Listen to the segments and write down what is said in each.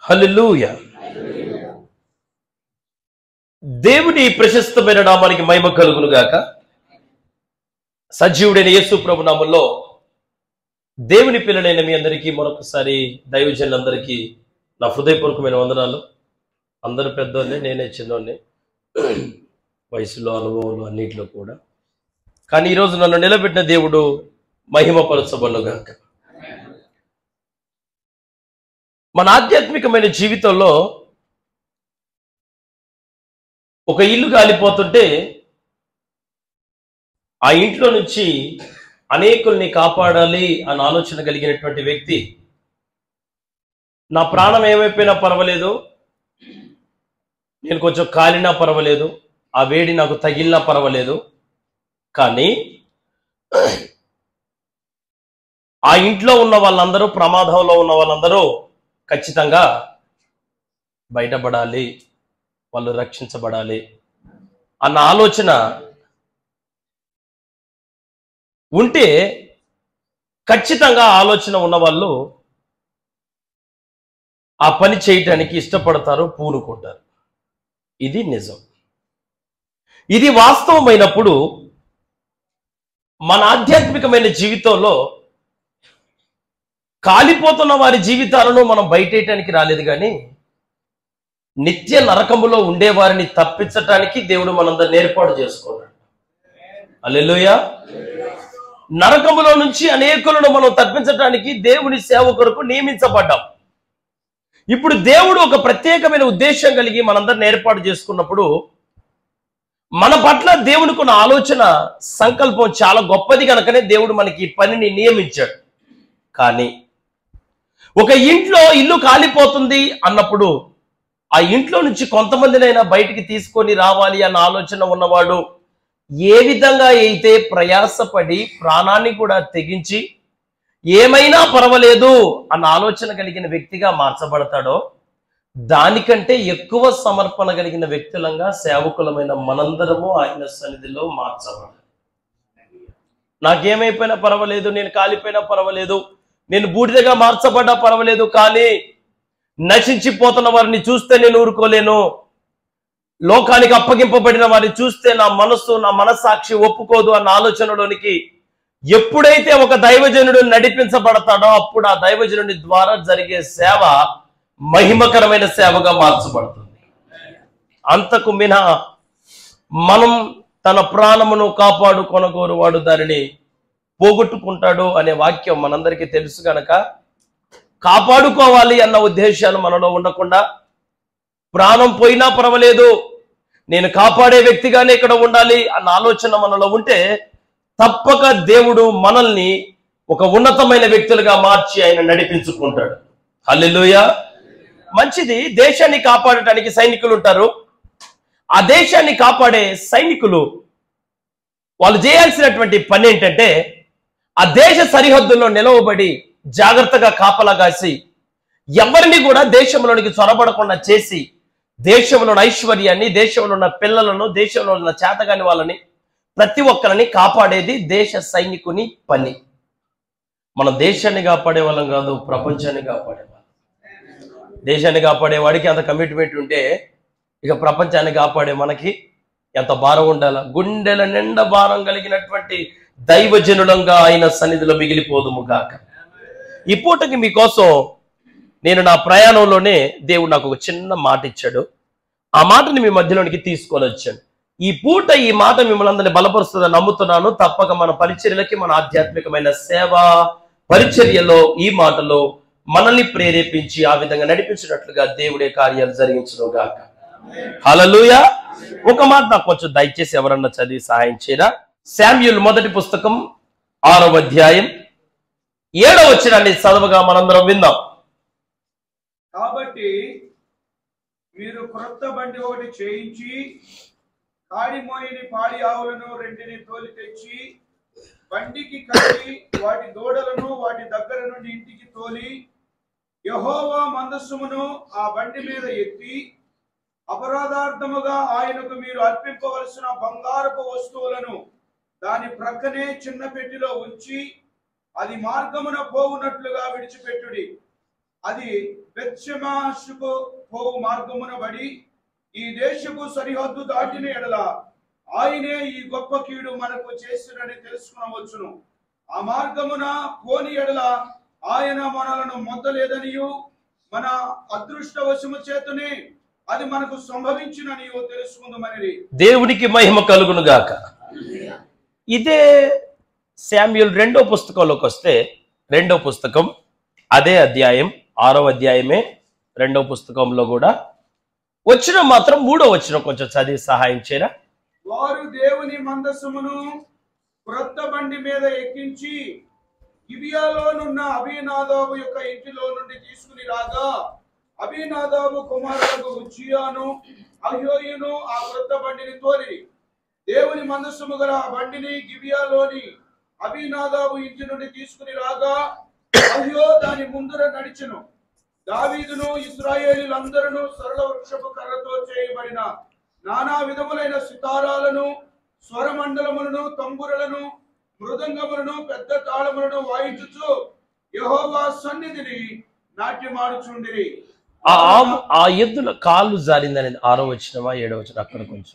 హల్లెలూయ దేవుని ప్రశస్తమైన నామానికి మహిమ కలుగును గాక సజీవుడైన యేసు ప్రభు నామంలో దేవుని పిల్లలైన మీ అందరికీ మరొకసారి దైవజనులందరికీ నా హృదయపూర్వకమైన వందనాలు అందరూ పెద్దోళ్ళే నేనే చిన్నోళ్ళే వయసులో అనుభవంలో అన్నింటిలో కూడా కానీ ఈరోజు నన్ను నిలబెట్టిన దేవుడు మహిమపరచబడుగాక మన ఆధ్యాత్మికమైన జీవితంలో ఒక ఇల్లు కాలిపోతుంటే ఆ ఇంట్లో నుంచి అనేకుల్ని కాపాడాలి అన్న ఆలోచన కలిగినటువంటి వ్యక్తి నా ప్రాణం ఏమైపోయినా పర్వాలేదు నేను కొంచెం కాలినా పర్వాలేదు ఆ వేడి నాకు తగిలినా పర్వాలేదు కానీ ఆ ఇంట్లో ఉన్న వాళ్ళందరూ ప్రమాదంలో ఉన్న వాళ్ళందరూ ఖచ్చితంగా బయటపడాలి వాళ్ళు రక్షించబడాలి అన్న ఆలోచన ఉంటే ఖచ్చితంగా ఆ ఆలోచన ఉన్న వాళ్ళు ఆ పని చేయటానికి ఇష్టపడతారు పూనుకుంటారు ఇది నిజం ఇది వాస్తవమైనప్పుడు మన ఆధ్యాత్మికమైన జీవితంలో కాలిపోతున్న వారి జీవితాలను మనం బయటేయటానికి రాలేదు కానీ నిత్య నరకములో ఉండేవారిని తప్పించటానికి దేవుడు మనందరిని ఏర్పాటు చేసుకున్నాడు అల్లెలుయ నరకములో నుంచి అనేకులను మనం తప్పించటానికి దేవుని సేవ కొరకు నియమించబడ్డాం ఇప్పుడు దేవుడు ఒక ప్రత్యేకమైన ఉద్దేశం కలిగి మనందరిని ఏర్పాటు చేసుకున్నప్పుడు మన పట్ల దేవునికి ఉన్న ఆలోచన సంకల్పం చాలా గొప్పది కనుకనే దేవుడు మనకి ఈ పనిని నియమించాడు కానీ ఒక ఇంట్లో ఇల్లు కాలిపోతుంది అన్నప్పుడు ఆ ఇంట్లో నుంచి కొంతమందినైనా బయటికి తీసుకొని రావాలి అన్న ఆలోచన ఉన్నవాడు ఏ విధంగా అయితే ప్రయాసపడి ప్రాణాన్ని కూడా తెగించి ఏమైనా పర్వాలేదు అన్న ఆలోచన కలిగిన వ్యక్తిగా మార్చబడతాడో దానికంటే ఎక్కువ సమర్పణ కలిగిన వ్యక్తులంగా సేవకులమైన మనందరము ఆయన సన్నిధిలో మార్చబడాలి నాకేమైపోయినా పర్వాలేదు నేను కాలిపోయినా పర్వాలేదు నేను బూడిదగా మార్చబడ్డా పర్వాలేదు కానీ నశించిపోతున్న వారిని చూస్తే నేను ఊరుకోలేను లోకానికి అప్పగింపబడిన వారిని చూస్తే నా మనస్సు నా మనస్సాక్షి ఒప్పుకోదు అన్న ఆలోచనలోనికి ఎప్పుడైతే ఒక దైవజనుడు నడిపించబడతాడో అప్పుడు ఆ దైవజనుడి ద్వారా జరిగే సేవ మహిమకరమైన సేవగా మార్చబడుతుంది అంతకు మినహా మనం తన ప్రాణమును కాపాడు కొనగోరు వాడు దానిని పోగొట్టుకుంటాడు అనే వాక్యం మనందరికీ తెలుసు గనక కాపాడుకోవాలి అన్న ఉద్దేశాలు మనలో ఉండకుండా ప్రాణం పోయినా పర్వాలేదు నేను కాపాడే వ్యక్తిగానే ఇక్కడ ఉండాలి అన్న ఆలోచన మనలో ఉంటే తప్పక దేవుడు మనల్ని ఒక ఉన్నతమైన వ్యక్తులుగా మార్చి ఆయన నడిపించుకుంటాడు హల్లెలూయ మంచిది దేశాన్ని కాపాడటానికి సైనికులు ఉంటారు ఆ దేశాన్ని కాపాడే సైనికులు వాళ్ళు చేయాల్సినటువంటి పని ఏంటంటే ఆ దేశ సరిహద్దుల్లో నిలవబడి జాగ్రత్తగా కాపలా కాసి ఎవరిని కూడా దేశంలోనికి చొరబడకుండా చేసి దేశంలో ఉన్న ఐశ్వర్యాన్ని దేశంలో ఉన్న పిల్లలను దేశంలో ఉన్న చేతగాని వాళ్ళని ప్రతి ఒక్కరిని కాపాడేది దేశ సైనికుని పని మన దేశాన్ని కాపాడే వాళ్ళం కాదు ప్రపంచాన్ని కాపాడే వాళ్ళం దేశాన్ని కాపాడే వాడికి అంత కమిట్మెంట్ ఉంటే ఇక ప్రపంచాన్ని కాపాడే మనకి ఎంత భారం ఉండాల గుండెల నిండా భారం కలిగినటువంటి దైవజనులంగా ఆయన సన్నిధిలో మిగిలిపోదుము గాక ఈ పూటకి మీకోసం నేను నా ప్రయాణంలోనే దేవుడు నాకు ఒక చిన్న మాట ఇచ్చాడు ఆ మాటని మీ మధ్యలోనికి తీసుకొని వచ్చాను ఈ పూట ఈ మాట మిమ్మల్ని అందరినీ బలపరుస్తుందని నమ్ముతున్నాను తప్పక మన పరిచర్యలకి మన ఆధ్యాత్మికమైన సేవ పరిచర్యలో ఈ మాటలో మనల్ని ప్రేరేపించి ఆ విధంగా నడిపించినట్లుగా దేవుడే కార్యాలు జరిగించడం గాక హలలుయ ఒక మాట నాకు కొంచెం దయచేసి ఎవరన్నా చదివి సహాయం చేయరా శామ్యుల్ మొదటి పుస్తకం ఆరవ అధ్యాయం ఏడవ వచ్చినాన్ని చదవగా మనందరం విందాం కాబట్టి మీరు క్రొత్త బండి ఒకటి చేయించి కాడిమోయిని పాడి ఆవులను రెండిని తోలి తెచ్చి బండికి కట్టి వాటి దూడలను వాటి దగ్గర నుండి ఇంటికి తోలి యహోవా మందస్సుమును ఆ బండి మీద ఎత్తి అపరాధార్థముగా ఆయనకు మీరు అర్పింపవలసిన బంగారపు వస్తువులను దాని ప్రక్కనే చిన్న పెట్టిలో ఉంచి అది మార్గమున పోవునట్లుగా విడిచిపెట్టుడి అది బెత్షెమాషుకు పోవు మార్గమున బడి ఈ దేశపు సరిహద్దు దాటిన ఎడల ఆయనే ఈ గొప్ప కీడు మనకు చేసినని తెలుసుకునవచ్చును ఆ మార్గమున పోని ఎడల ఆయన మనలను మొద్దలేదనియు మన అదృష్టవశము చేతనే అది మనకు సంభవించిననియు తెలుసుకుందామని దేవునికి మహిమ కలుగును గాక ఇదే శామ్యుల్ రెండో పుస్తకంలోకి వస్తే రెండో పుస్తకం అదే అధ్యాయం ఆరో అధ్యాయమే రెండో పుస్తకంలో కూడా వచ్చిన మాత్రం మూడో వచ్చిన కొంచెం చదివి సహాయం చేయరా వారు దేవుని మందసమును క్రొత్త బండి మీద ఎక్కించి గిబియాలోనున్న అభినాదాబు యొక్క ఇంటిలో నుండి తీసుకుని రాగా అభినాదాబు కుమారులకు ఉజ్జియాను అహ్యోయును ఆ క్రొత్త బండిని తోలి దేవుని మందస్సము గల ఆ బండిని గిబియాలోని అభినాదాబు ఇంటి నుండి తీసుకుని రాగా అహ్యో దాని ముందర నడిచెను దావీదును ఇస్రాయేలీలందరూ సరళ వృక్షపు కర్రతో చేయబడిన నానా విధములైన సితారాలను స్వరమండలములను తంబురలను మృదంగములను పెద్ద తాళములను వాయించుచు యెహోవా సన్నిధిని నాట్యమాడుచుండిరి ఆ ఆము- ఆ ఎద్దుల కాళ్ళు జారిందని ఆరో వచ్చినవా ఏడో వచ్చిన అక్కడ కొంచెం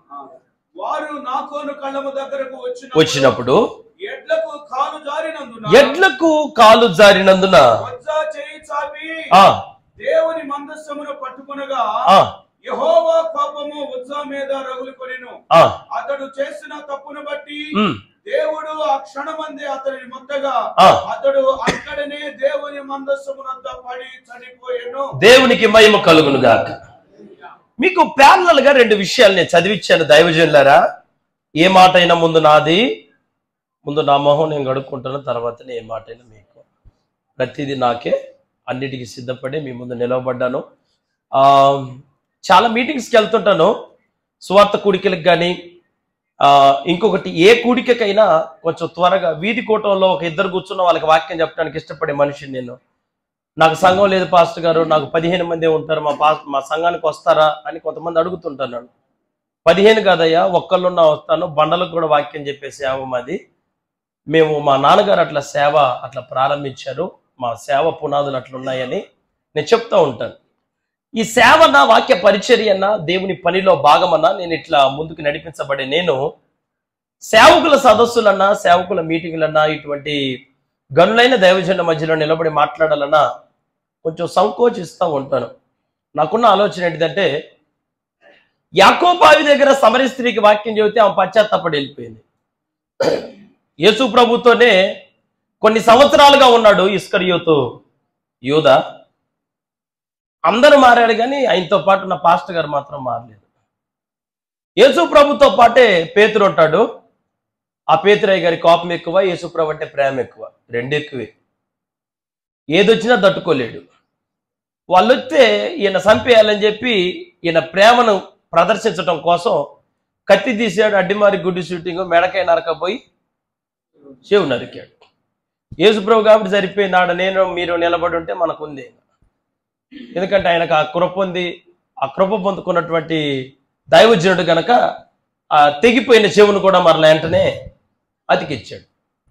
వారు నాకోను కళ్ళము దగ్గరకు వచ్చిన వచ్చినప్పుడు ఎడ్లకు కాలు జారినందున ఎడ్లకు కాలు జారినందున వజ్జా చేయి చాపి ఆ దేవుని మందస్సమును పట్టుకునగా ఆ యెహోవా కోపము ఉజ్జా మీద రగులుకొనెను ఆ అతడు చేసిన తప్పును బట్టి ఉమ్, దేవుడు ఆ క్షణమందే అతనిని ముద్దగా ఆ. అతడు అక్కడనే దేవుని మందస్సమునంత పడి చనిపోయాను దేవునికి మహిమ కలుగును గాక మీకు ప్యారలల్ గా రెండు విషయాలు నేను చదివిచ్చాను దైవజనులారా ఏ మాట అయినా ముందు నాది ముందు నా మొహం నేను గడుక్కుంటాను తర్వాతనే ఏ మాట అయినా మీకు ప్రతిదీ నాకే అన్నిటికీ సిద్ధపడి మీ ముందు నిలవబడ్డాను ఆ, చాలా మీటింగ్స్కి వెళ్తుంటాను సువార్త కూడికలకు కానీ ఇంకొకటి ఏ కూడికకైనా కొంచెం త్వరగా వీధి కూటంలో ఒక ఇద్దరు కూర్చున్న వాళ్ళకి వాక్యం చెప్పడానికి ఇష్టపడే మనిషిని నేను నాకు సంఘం లేదు పాస్టర్ గారు నాకు పదిహేను మంది ఉంటారు మా పాస్ మా సంఘానికి వస్తారా అని కొంతమంది అడుగుతుంటారు నన్ను పదిహేను కాదయ్యా ఒక్కళ్ళున్నా వస్తాను బండలకు కూడా వాక్యం చెప్పే సేవ మాది మేము మా నాన్నగారు అట్లా సేవ అట్లా ప్రారంభించారు మా సేవ పునాదులు అట్లా ఉన్నాయని నేను చెప్తా ఉంటాను ఈ సేవన వాక్య పరిచర్యన్న దేవుని పనిలో భాగమన్నా నేను ఇట్లా ముందుకు నడిపించబడే నేను సేవకుల సదస్సులన్నా సేవకుల మీటింగులన్నా ఇటువంటి గనులైన దైవజనుల మధ్యలో నిలబడి మాట్లాడాలన్నా కొంచెం సంకోచిస్తూ ఉంటాను నాకున్న ఆలోచన ఏంటిదంటే యాకోబావి దగ్గర సమరి స్త్రీకి వాక్యం చెబితే ఆమె పశ్చాత్తాపడి వెళ్ళిపోయింది యేసు ప్రభుతోనే కొన్ని సంవత్సరాలుగా ఉన్నాడు ఇస్కరియోతు యూద అందరూ మారాడు కానీ ఆయనతో పాటు నా పాస్టర్ గారు మాత్రం మారలేదు యేసు ప్రభుతో పాటే పేతురు ఉంటాడు ఆ పేతురయ్య గారి కోపం ఎక్కువ యేసు ప్రభు అంటే ప్రేమ ఎక్కువ రెండు ఎక్కువే ఏదొచ్చినా తట్టుకోలేడు వాళ్ళు వస్తే ఈయన చంపేయాలని చెప్పి ఈయన ప్రేమను ప్రదర్శించడం కోసం కత్తి తీసాడు అడ్డిమారి గుడ్డి షూటింగ్ మెడకాయ నరకపోయి చెవు నరికాడు యేసుప్రభు కాబట్టి సరిపోయింది ఆడ నేను మీరు నిలబడి ఉంటే మనకుంది ఎందుకంటే ఆయనకు ఆ కృప ఉంది ఆ కృప పొందుకున్నటువంటి దైవజనుడు గనక ఆ తెగిపోయిన చెవును కూడా మరల వెంటనే అతికిచ్చాడు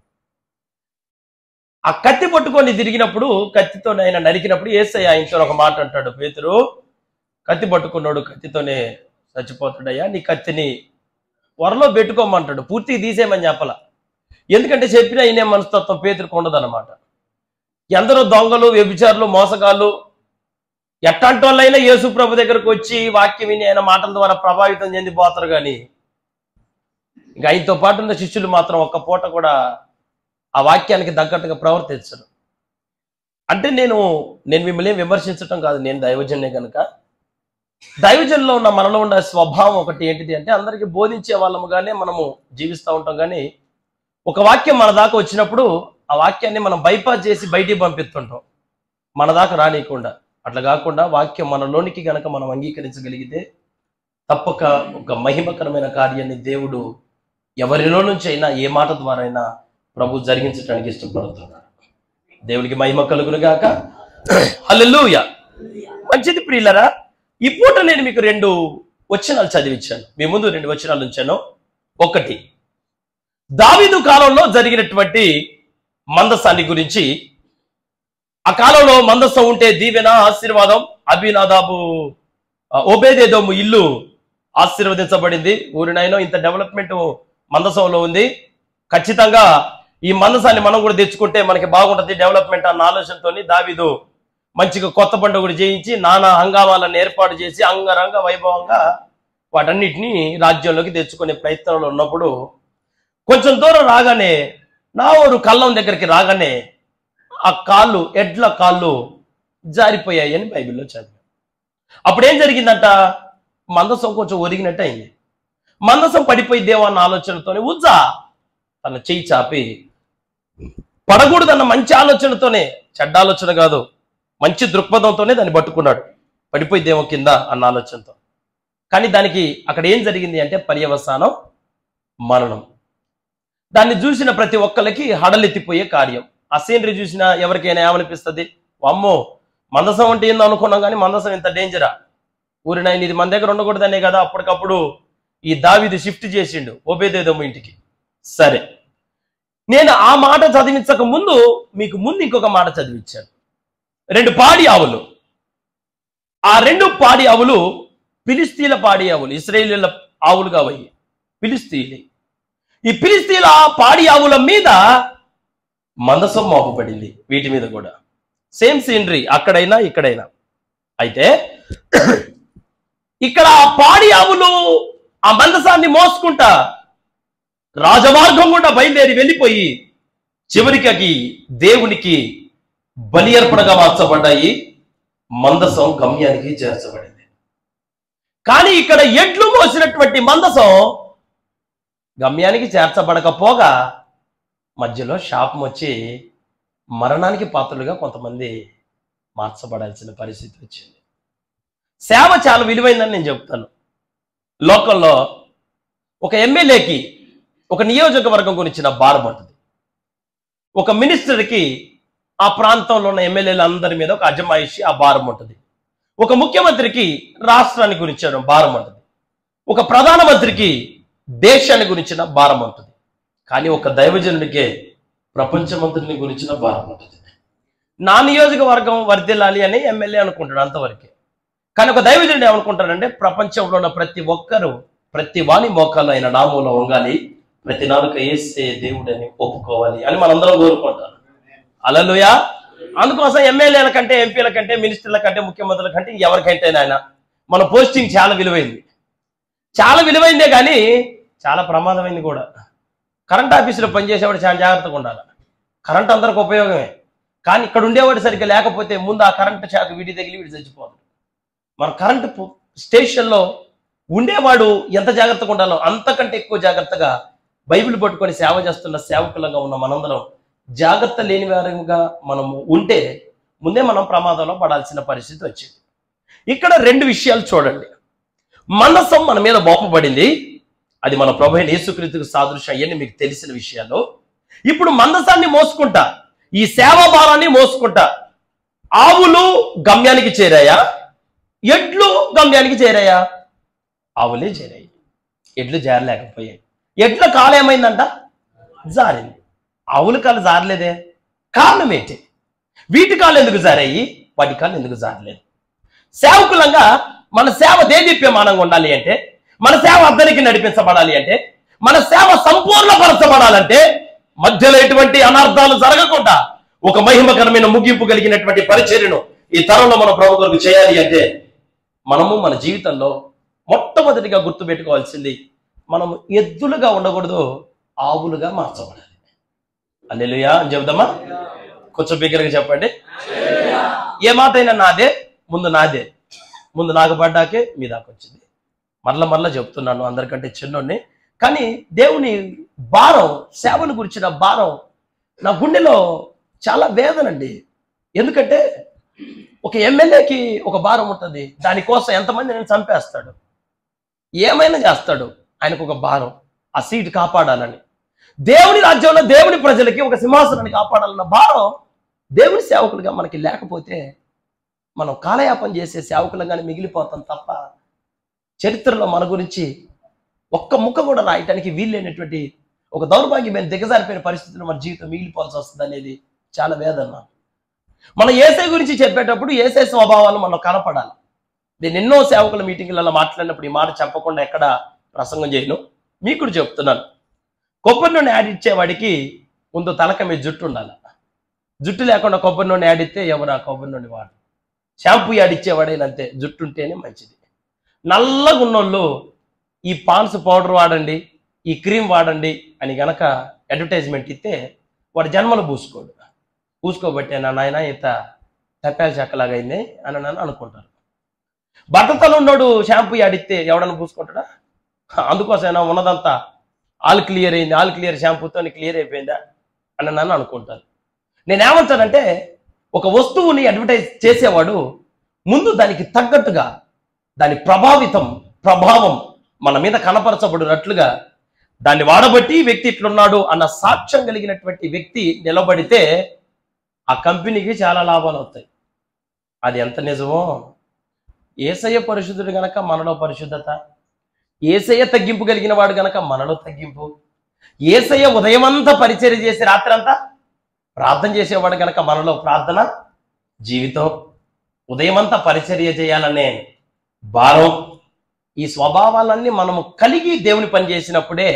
ఆ కత్తి పట్టుకొని తిరిగినప్పుడు కత్తితో ఆయన నరికినప్పుడు ఏసయ్య ఆయనతో ఒక మాట అంటాడు పేతురు కత్తి పట్టుకున్నాడు కత్తితోనే చచ్చిపోతాడయ్యా నీ కత్తిని వరలో పెట్టుకోమంటాడు పూర్తిగా తీసేయమని చెప్పాల ఎందుకంటే చెప్పిన ఈయన మనస్తత్వం పేతురుకు ఉండదన్నమాట ఎందరో దొంగలు వ్యభిచారులు మోసగాళ్ళు ఎట్లాంటి వాళ్ళైనా యేసు ప్రభు దగ్గరకు వచ్చి వాక్యం విని ఆయన మాటల ద్వారా ప్రభావితం చెందిపోతారు కానీ ఇంకా ఆయనతో పాటు ఉన్న శిష్యులు మాత్రం ఒక్క పూట కూడా ఆ వాక్యానికి తగ్గట్టుగా ప్రవర్తించరు అంటే నేను నేను మిమ్మల్ని ఏం విమర్శించటం కాదు నేను దైవజన్నే కనుక దైవజన్లో ఉన్న మనలో ఉన్న స్వభావం ఒకటి ఏంటిది అంటే అందరికీ బోధించే వాళ్ళముగానే మనము జీవిస్తూ ఉంటాం కానీ ఒక వాక్యం మన దాకా వచ్చినప్పుడు ఆ వాక్యాన్ని మనం బైపాస్ చేసి బయటికి పంపిస్తుంటాం మన దాకా రానియకుండా అట్లా కాకుండా వాక్యం మనలోనికి గనక మనం అంగీకరించగలిగితే తప్పక ఒక మహిమకరమైన కార్యాన్ని దేవుడు ఎవరిలో నుంచి అయినా ఏ మాట ద్వారా అయినా ప్రభు జరిగించడానికి ఇష్టపడుతున్నాడు దేవునికి మహిమ కలుగును గాక హల్లెలూయా మంచిది ప్రియులరా ఈ పూట నేను మీకు రెండు వచనాలు చదివించాను మీ ముందు రెండు వచనాలు ఉంచాను ఒకటి దావీదు కాలంలో జరిగినటువంటి మందసాన్ని గురించి ఆ కాలంలో మందస్సం ఉంటే దీవెన ఆశీర్వాదం అభినాదాబు ఆ, ఓబేదేదోము ఇల్లు ఆశీర్వదించబడింది ఊరినైనా ఇంత డెవలప్మెంట్ మందసంలో ఉంది ఖచ్చితంగా ఈ మందసాన్ని మనం కూడా తెచ్చుకుంటే మనకి బాగుంటుంది డెవలప్మెంట్ అన్న ఆలోచనతోని దావీదు మంచిగా కొత్త పండుగ కూడా చేయించి నానా హంగామాలను ఏర్పాటు చేసి అంగరంగ వైభవంగా వాటన్నిటిని రాజ్యంలోకి తెచ్చుకునే ప్రయత్నంలో ఉన్నప్పుడు కొంచెం దూరం రాగానే నా ఊరు కళ్ళం దగ్గరికి రాగానే ఆ కాళ్ళు ఎడ్ల కాళ్ళు జారిపోయాయి అని బైబిల్లో చదివాం అప్పుడు ఏం జరిగిందంట మందసం కొంచెం ఒరిగినట్టు అయింది మందసం పడిపోయిద్దేమో అన్న ఆలోచనతోనే ఉజ్జా తన చెయ్యి చాపి పడకూడదన్న మంచి ఆలోచనతోనే చెడ్డ ఆలోచన కాదు మంచి దృక్పథంతోనే దాన్ని పట్టుకున్నాడు పడిపోయిద్దేమో కింద అన్న ఆలోచనతో కానీ దానికి అక్కడ ఏం జరిగింది అంటే పర్యవసానం మరణం దాన్ని చూసిన ప్రతి ఒక్కరికి హడలెత్తిపోయే కార్యం ఆ సీనరీ చూసిన ఎవరికైనా ఏమనిపిస్తుంది అమ్మో మందసం అంటే ఏందో అనుకున్నాం కానీ మందసం ఇంత డేంజరా ఊరినాయన ఇది మన దగ్గర ఉండకూడదనే కదా అప్పటికప్పుడు ఈ దావిది షిఫ్ట్ చేసిండు ఓబేదేదమ్మ ఇంటికి సరే నేను ఆ మాట చదివించక ముందు మీకు ముందు ఇంకొక మాట చదివించాను రెండు పాడి ఆవులు ఆ రెండు పాడి ఆవులు ఫిలిస్తీన్ల పాడి ఆవులు ఇస్రాయేలీల ఆవులుగా అయ్యి ఫిలిస్తీన్లు ఈ ఫిలిస్తీన్ల పాడి ఆవుల మీద మందసం మోపబడింది వీటి మీద కూడా సేమ్ సీనరీ అక్కడైనా ఇక్కడైనా అయితే ఇక్కడ ఆ పాడి ఆవులు ఆ మందసాన్ని మోసుకుంటా రాజమార్గం గుండా బయలుదేరి వెళ్ళిపోయి చివరికి అవి దేవునికి బలి అర్పణగా మార్చబడ్డాయి మందసం గమ్యానికి చేర్చబడింది కానీ ఇక్కడ ఎడ్లు మోసినటువంటి మందసం గమ్యానికి చేర్చబడకపోగా మధ్యలో శాపం వచ్చి మరణానికి పాత్రలుగా కొంతమంది మార్చబడాల్సిన పరిస్థితి వచ్చింది సేవ చాలా విలువైందని నేను చెప్తాను లోకల్లో ఒక ఎమ్మెల్యేకి ఒక నియోజకవర్గం గురించిన భారం ఉంటుంది ఒక మినిస్టర్కి ఆ ప్రాంతంలో ఉన్న ఎమ్మెల్యేలందరి మీద ఒక అజమాయిషి ఆ భారం ఉంటుంది ఒక ముఖ్యమంత్రికి రాష్ట్రాన్ని గురించిన భారం ఉంటుంది ఒక ప్రధానమంత్రికి దేశాన్ని గురించిన భారం ఉంటుంది కానీ ఒక దైవజనుడికే ప్రపంచమంత్రిని గురించిన భారం ఉంటుంది నా నియోజకవర్గం వర్దిల్లాలి అని ఎమ్మెల్యే అనుకుంటాడు అంతవరకే కానీ ఒక దైవజనుడు ఏమనుకుంటాడంటే ప్రపంచంలో ఉన్న ప్రతి ఒక్కరూ ప్రతి వాణి మోకాల్లో ఆయన నామంలో వంగాలి ప్రతి నాలుక ఏసే దేవుడని ఒప్పుకోవాలి అని మనందరం కోరుకుంటారు అలలుయా అందుకోసం ఎమ్మెల్యేల కంటే ఎంపీల కంటే మినిస్టర్ల కంటే ముఖ్యమంత్రుల కంటే ఎవరికంటే ఆయన మన పోస్టింగ్ చాలా విలువైంది చాలా విలువైందే కానీ చాలా ప్రమాదమైంది కూడా కరెంట్ ఆఫీసులో పనిచేసేవాడు చాలా జాగ్రత్తగా ఉండాలి కరెంట్ అందరికి ఉపయోగమే కానీ ఇక్కడ ఉండేవాడు సరిగ్గా లేకపోతే ముందు ఆ కరెంట్ షాక్ వీడి తగిలి వీడి చచ్చిపోతాడు మన కరెంట్ పు- స్టేషన్లో ఉండేవాడు ఎంత జాగ్రత్తగా ఉండాలో అంతకంటే ఎక్కువ జాగ్రత్తగా బైబిల్ పట్టుకొని సేవ చేస్తున్న సేవకులంగా ఉన్న మనందరం జాగ్రత్త లేని వారంగా మనము ఉంటే ముందే మనం ప్రమాదంలో పడాల్సిన పరిస్థితి వచ్చింది ఇక్కడ రెండు విషయాలు చూడండి మనసం మన మీద మోపబడింది అది మన ప్రభు అయిన యేసుక్రీస్తుకు సాదృశ్యం అయ్యని మీకు తెలిసిన విషయాలు ఇప్పుడు మందసాన్ని మోసుకుంటా ఈ సేవా భారాన్ని మోసుకుంటా ఆవులు గమ్యానికి చేరాయా ఎడ్లు గమ్యానికి చేరాయా ఆవులే చేరాయి ఎడ్లు జారలేకపోయాయి ఎడ్ల కాలు ఏమైందంట జారింది ఆవుల కాలు జారలేదే కారణం ఏంటి వీటి కాళ్ళు ఎందుకు జారాయి వాటి కాళ్ళు ఎందుకు జారలేదు సేవకులంగా మన సేవ దేదీప్యమానంగా ఉండాలి అంటే మన సేవ అద్దరికి నడిపించబడాలి అంటే మన సేవ సంపూర్ణపరచబడాలంటే మధ్యలో ఎటువంటి అనర్థాలు జరగకుండా ఒక మహిమకరమైన ముగింపు కలిగినటువంటి పరిచర్యను ఈ తరంలో మన ప్రభు కొరకు చేయాలి అంటే మనము మన జీవితంలో మొట్టమొదటిగా గుర్తుపెట్టుకోవాల్సింది మనము ఎద్దులుగా ఉండకూడదు ఆవులుగా మార్చబడాలి అల్లెలుయా అని చెబుదామా కొంచెం బిగ్గరగా చెప్పండి ఏ మాట అయినా నాదే ముందు నాదే ముందు నాకు పడ్డాకే మీ దాకా వచ్చింది మరల మరల చెప్తున్నాను అందరికంటే చిన్నోడిని కానీ దేవుని భారం సేవను గురించిన భారం నా గుండెలో చాలా వేదనండి ఎందుకంటే ఒక ఎమ్మెల్యేకి ఒక భారం ఉంటుంది దానికోసం ఎంతమంది నేను చంపేస్తాడు ఏమైనా చేస్తాడు ఆయనకు ఒక భారం ఆ సీట్ కాపాడాలని దేవుని రాజ్యంలో దేవుని ప్రజలకి ఒక సింహాసనాన్ని కాపాడాలన్న భారం దేవుని సేవకులుగా మనకి లేకపోతే మనం కాలయాపన చేసే సేవకులుగానే మిగిలిపోతాం తప్ప చరిత్రలో మన గురించి ఒక్క ముక్క కూడా రాయటానికి వీల్లేనటువంటి ఒక దౌర్భాగ్యమైన దిగజారిపోయిన పరిస్థితుల్లో మన జీవితం మిగిలిపోవాల్సి వస్తుంది అనేది చాలా వేదన మన ఏసై గురించి చెప్పేటప్పుడు ఏసై స్వభావాలు మనం కనపడాలి నేను ఎన్నో సేవకుల మీటింగ్లలో మాట్లాడినప్పుడు ఈ మాట చెప్పకుండా ఎక్కడ ప్రసంగం చేయను మీకు కూడా చెప్తున్నాను కొబ్బరి నూనె యాడ్ ఇచ్చేవాడికి ముందు తలక మీద జుట్టు ఉండాలి జుట్టు లేకుండా కొబ్బరి నూనె యాడ్ ఇస్తే ఎవరు ఆ కొబ్బరి నూనె వాడు షాంపూ యాడ్ ఇచ్చేవాడైనా అంతే జుట్టు ఉంటేనే మంచిది నల్లగా ఉన్నోళ్ళు ఈ పాన్స్ పౌడర్ వాడండి ఈ క్రీమ్ వాడండి అని గనక అడ్వర్టైజ్మెంట్ ఇస్తే వాడు జన్మలు పూసుకోడు పూసుకోబట్టే నా నాయన ఇంత తప్పాల చెక్కలాగా అయింది అని నన్ను అనుకుంటారు బట్టతలు ఉన్నాడు షాంపూ ఆడిస్తే ఎవడన్నా పూసుకుంటాడా అందుకోసమైనా ఉన్నదంతా ఆల్ క్లియర్ అయింది ఆల్ క్లియర్ షాంపూతో క్లియర్ అయిపోయిందా అని నన్ను అనుకుంటారు నేనేమంటానంటే ఒక వస్తువుని అడ్వర్టైజ్ చేసేవాడు ముందు దానికి తగ్గట్టుగా దాని ప్రభావితం ప్రభావం మన మీద కనపరచబడినట్లుగా దాన్ని వాడబట్టి ఈ వ్యక్తి ఇట్లున్నాడు అన్న సాక్ష్యం కలిగినటువంటి వ్యక్తి నిలబడితే ఆ కంపెనీకి చాలా లాభాలు అవుతాయి అది ఎంత నిజమో ఏసయ్య పరిశుద్ధుడు గనక మనలో పరిశుద్ధత ఏసయ్య తగ్గింపు కలిగిన వాడు గనక మనలో తగ్గింపు ఏసయ్య ఉదయమంతా పరిచర్య చేసి రాత్రంతా ప్రార్థన చేసేవాడు గనక మనలో ప్రార్థన జీవితం ఉదయమంతా పరిచర్య చేయాలనే భారం ఈ స్వభావాలన్నీ మనము కలిగి దేవుని పని చేసినప్పుడే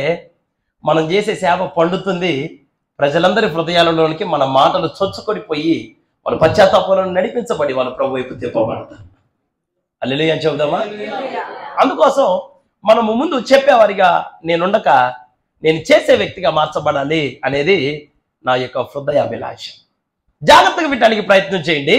మనం చేసే సేవ పండుతుంది ప్రజలందరి హృదయాలలోనికి మన మాటలు చొచ్చుకొని పోయి వాళ్ళు పశ్చాత్తాపంలో నడిపించబడి వాళ్ళు ప్రభు వైపు తిప్పబడతారు అల్లెలు అని చెబుదామా అందుకోసం మనము ముందు చెప్పేవారిగా నేనుండక నేను చేసే వ్యక్తిగా మార్చబడాలి అనేది నా యొక్క హృదయాభిలాష జాగ్రత్తగా వినడానికి ప్రయత్నం చేయండి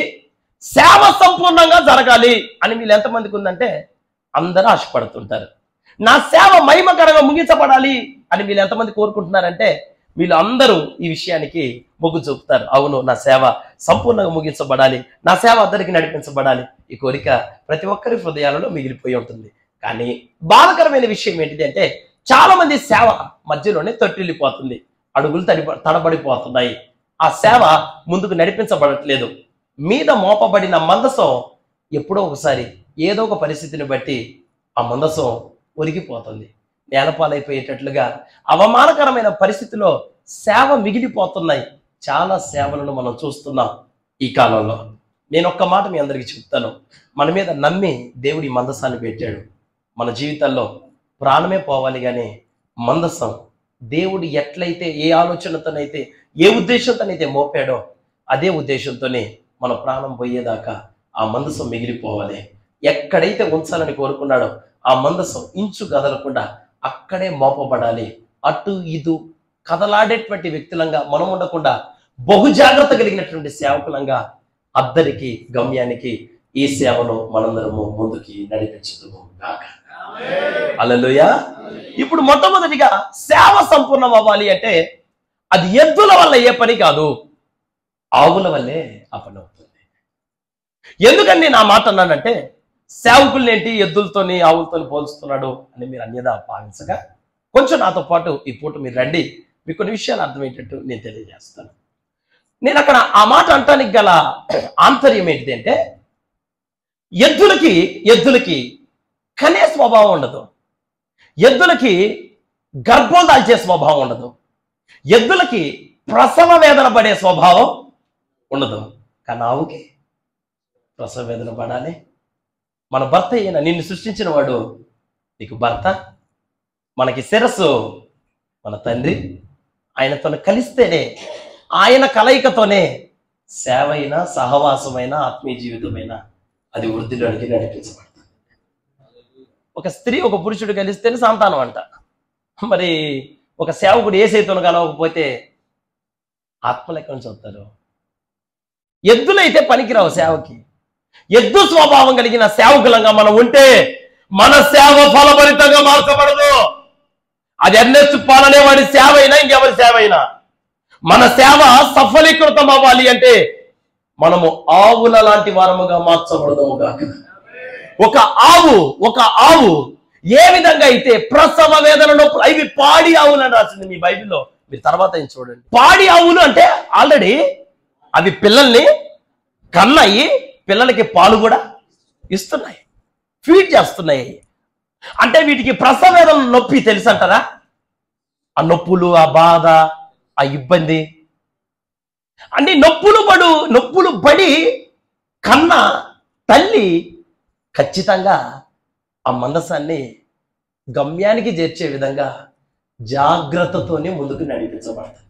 సేవ సంపూర్ణంగా జరగాలి అని వీళ్ళు ఎంతమందికి ఉందంటే అందరూ ఆశపడుతుంటారు నా సేవ మహిమకరంగా ముగించబడాలి అని వీళ్ళు ఎంతమంది కోరుకుంటున్నారంటే వీళ్ళు అందరూ ఈ విషయానికి మొగ్గు చూపుతారు అవును నా సేవ సంపూర్ణంగా ముగించబడాలి నా సేవ అందరికి నడిపించబడాలి ఈ కోరిక ప్రతి ఒక్కరి హృదయాలలో మిగిలిపోయి ఉంటుంది కానీ బాధకరమైన విషయం ఏంటిది అంటే చాలా మంది సేవ మధ్యలోనే తొట్టిల్లిపోతుంది అడుగులు తడి తడబడిపోతున్నాయి ఆ సేవ ముందుకు నడిపించబడట్లేదు మీద మోపబడిన మందసం ఎప్పుడో ఒకసారి ఏదో ఒక పరిస్థితిని బట్టి ఆ మందసం ఒరిగిపోతుంది నేలపాలైపోయేటట్లుగా అవమానకరమైన పరిస్థితిలో సేవ మిగిలిపోతున్నాయి చాలా సేవలను మనం చూస్తున్నాం ఈ కాలంలో నేను ఒక్క మాట మీ అందరికీ చెప్తాను మన మీద నమ్మి దేవుడి మందసాన్ని పెట్టాడు మన జీవితాల్లో ప్రాణమే పోవాలి కానీ మందసం దేవుడు ఎట్లయితే ఏ ఆలోచనతోనైతే ఏ ఉద్దేశంతోనైతే మోపాడో అదే ఉద్దేశంతోనే మన ప్రాణం పోయేదాకా ఆ మందసం మిగిలిపోవాలి ఎక్కడైతే ఉంచాలని కోరుకున్నాడో ఆ మందసం ఇంచు కదలకుండా అక్కడే మోపబడాలి అటు ఇటు కదలాడేటువంటి వ్యక్తులంగా మనం ఉండకుండా బహు జాగ్రత్త కలిగినటువంటి సేవకులంగా అద్దరికి గమ్యానికి ఈ సేవలో మనందరము ముందుకి నడిపించదు అలలుయ ఇప్పుడు మొట్టమొదటిగా సేవ సంపూర్ణం అవ్వాలి అంటే అది ఎద్దుల వల్ల ఏ పని కాదు ఆవుల వల్లే ఆ పని అవుతుంది ఎందుకని నేను ఆ మాట అన్నానంటే సేవకుల్ని ఏంటి ఎద్దులతోని ఆవులతోని పోల్చుతున్నాడు అని మీరు అన్యదా భావించగా కొంచెం నాతో పాటు ఈ పూట మీరు రండి మీకు కొన్ని విషయాలు అర్థమయ్యేటట్టు నేను తెలియజేస్తాను నేను అక్కడ ఆ మాట అంటానికి గల ఆంతర్యం ఏంటిది అంటే ఎద్దులకి ఎద్దులకి కనే స్వభావం ఉండదు ఎద్దులకి గర్భం దాల్చే స్వభావం ఉండదు ఎద్దులకి ప్రసవ వేదన పడే స్వభావం ఉండదు కానీ ఆవుకి ప్రసవ వేదన పడాలి మన భర్త అయిన నిన్ను సృష్టించిన వాడు నీకు భర్త మనకి శిరస్సు మన తండ్రి ఆయనతో కలిస్తేనే ఆయన కలయికతోనే సేవైన సహవాసమైన ఆత్మీయ జీవితమైన అది వృద్ధిలోనికి నడిపించబడుతుంది ఒక స్త్రీ ఒక పురుషుడు కలిస్తేనే సంతానం అంట మరి ఒక సేవకుడు ఏ సైతం కలవకపోతే ఆత్మలు ఎక్కడి నుంచి వస్తారు ఎద్దులైతే పనికిరావు సేవకి ఎద్దు స్వభావం కలిగిన సేవకులంగా మనం ఉంటే మన సేవ ఫలభరితంగా మార్చబడదు అది ఎర్నెస్ట్ పాలనే వాడి సేవ అయినా ఇంకెవరి సేవ అయినా మన సేవ సఫలీకృతం అవ్వాలి అంటే మనము ఆవుల లాంటి వారముగా మార్చబడదాము గాక ఒక ఆవు ఒక ఆవు ఏ విధంగా అయితే ప్రసవ వేదన నొప్పులు అవి పాడి ఆవులు అని రాసింది మీ బైబిల్లో మీరు తర్వాత ఏం చూడండి పాడి ఆవులు అంటే ఆల్రెడీ అవి పిల్లల్ని కన్నాయి పిల్లలకి పాలు కూడా ఇస్తున్నాయి ఫీడ్ చేస్తున్నాయి అంటే వీటికి ప్రసవ వేదన నొప్పి తెలుసు అంటారా ఆ నొప్పులు ఆ బాధ ఆ ఇబ్బంది అంటే నొప్పులు పడు నొప్పులు పడి కన్న తల్లి ఖచ్చితంగా ఆ మందసాన్ని గమ్యానికి చేర్చే విధంగా జాగ్రత్తతోనే ముందుకు నడిపించబడతాయి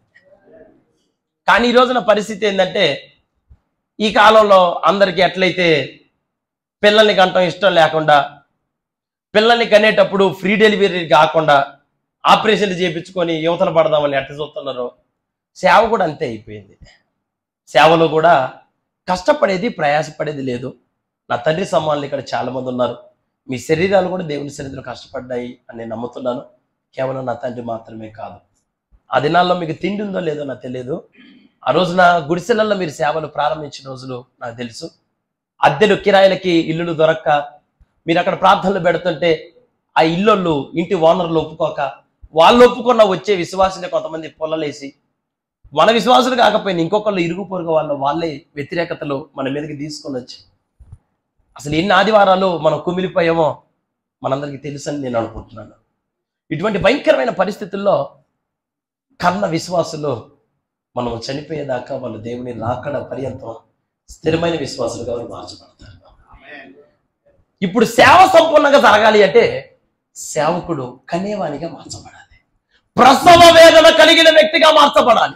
కానీ ఈ రోజున పరిస్థితి ఏంటంటే ఈ కాలంలో అందరికీ ఎట్లయితే పిల్లల్ని కంటం ఇష్టం లేకుండా పిల్లల్ని కనేటప్పుడు ఫ్రీ డెలివరీ కాకుండా ఆపరేషన్లు చేయించుకొని యువతలు పడదామని ఎట్ట చూస్తున్నారో సేవ కూడా అంతే అయిపోయింది సేవలో కూడా కష్టపడేది ప్రయాసపడేది లేదు నా తండ్రి సమానులు ఇక్కడ చాలా మంది ఉన్నారు మీ శరీరాలు కూడా దేవుని సన్నిధిలో కష్టపడ్డాయి అని నేను నమ్ముతున్నాను కేవలం నా తండ్రి మాత్రమే కాదు ఆ దినాల్లో మీకు తిండి ఉందో లేదో నాకు తెలియదు ఆ రోజున గుడిసెలలో మీరు సేవలు ప్రారంభించిన రోజులు నాకు తెలుసు అద్దెలు కిరాయిలకి ఇల్లులు దొరక్క మీరు అక్కడ ప్రార్థనలు పెడుతుంటే ఆ ఇల్లోళ్ళు ఇంటి ఓనర్లు ఒప్పుకోక వాళ్ళు ఒప్పుకున్న వచ్చే విశ్వాసులే కొంతమంది పొల్లలేసి మన విశ్వాసులు కాకపోయినా ఇంకొకళ్ళు ఇరుగు పొరుగు వాళ్ళ వాళ్ళే వ్యతిరేకతలు మన మీదకి తీసుకొని వచ్చి అసలు ఎన్ని ఆదివారాలు మనం కుమిలిపోయామో మనందరికీ తెలుసని నేను అనుకుంటున్నాను ఇటువంటి భయంకరమైన పరిస్థితుల్లో కన్న విశ్వాసులు మనం చనిపోయేదాకా వాళ్ళు దేవుని రాకడ పర్యంతం స్థిరమైన విశ్వాసులుగా వాళ్ళు మార్చబడతారు ఇప్పుడు సేవ సంపూర్ణంగా జరగాలి అంటే సేవకుడు కనేవానిగా మార్చబడాలి ప్రసవ వేదన కలిగిన వ్యక్తిగా మార్చబడాలి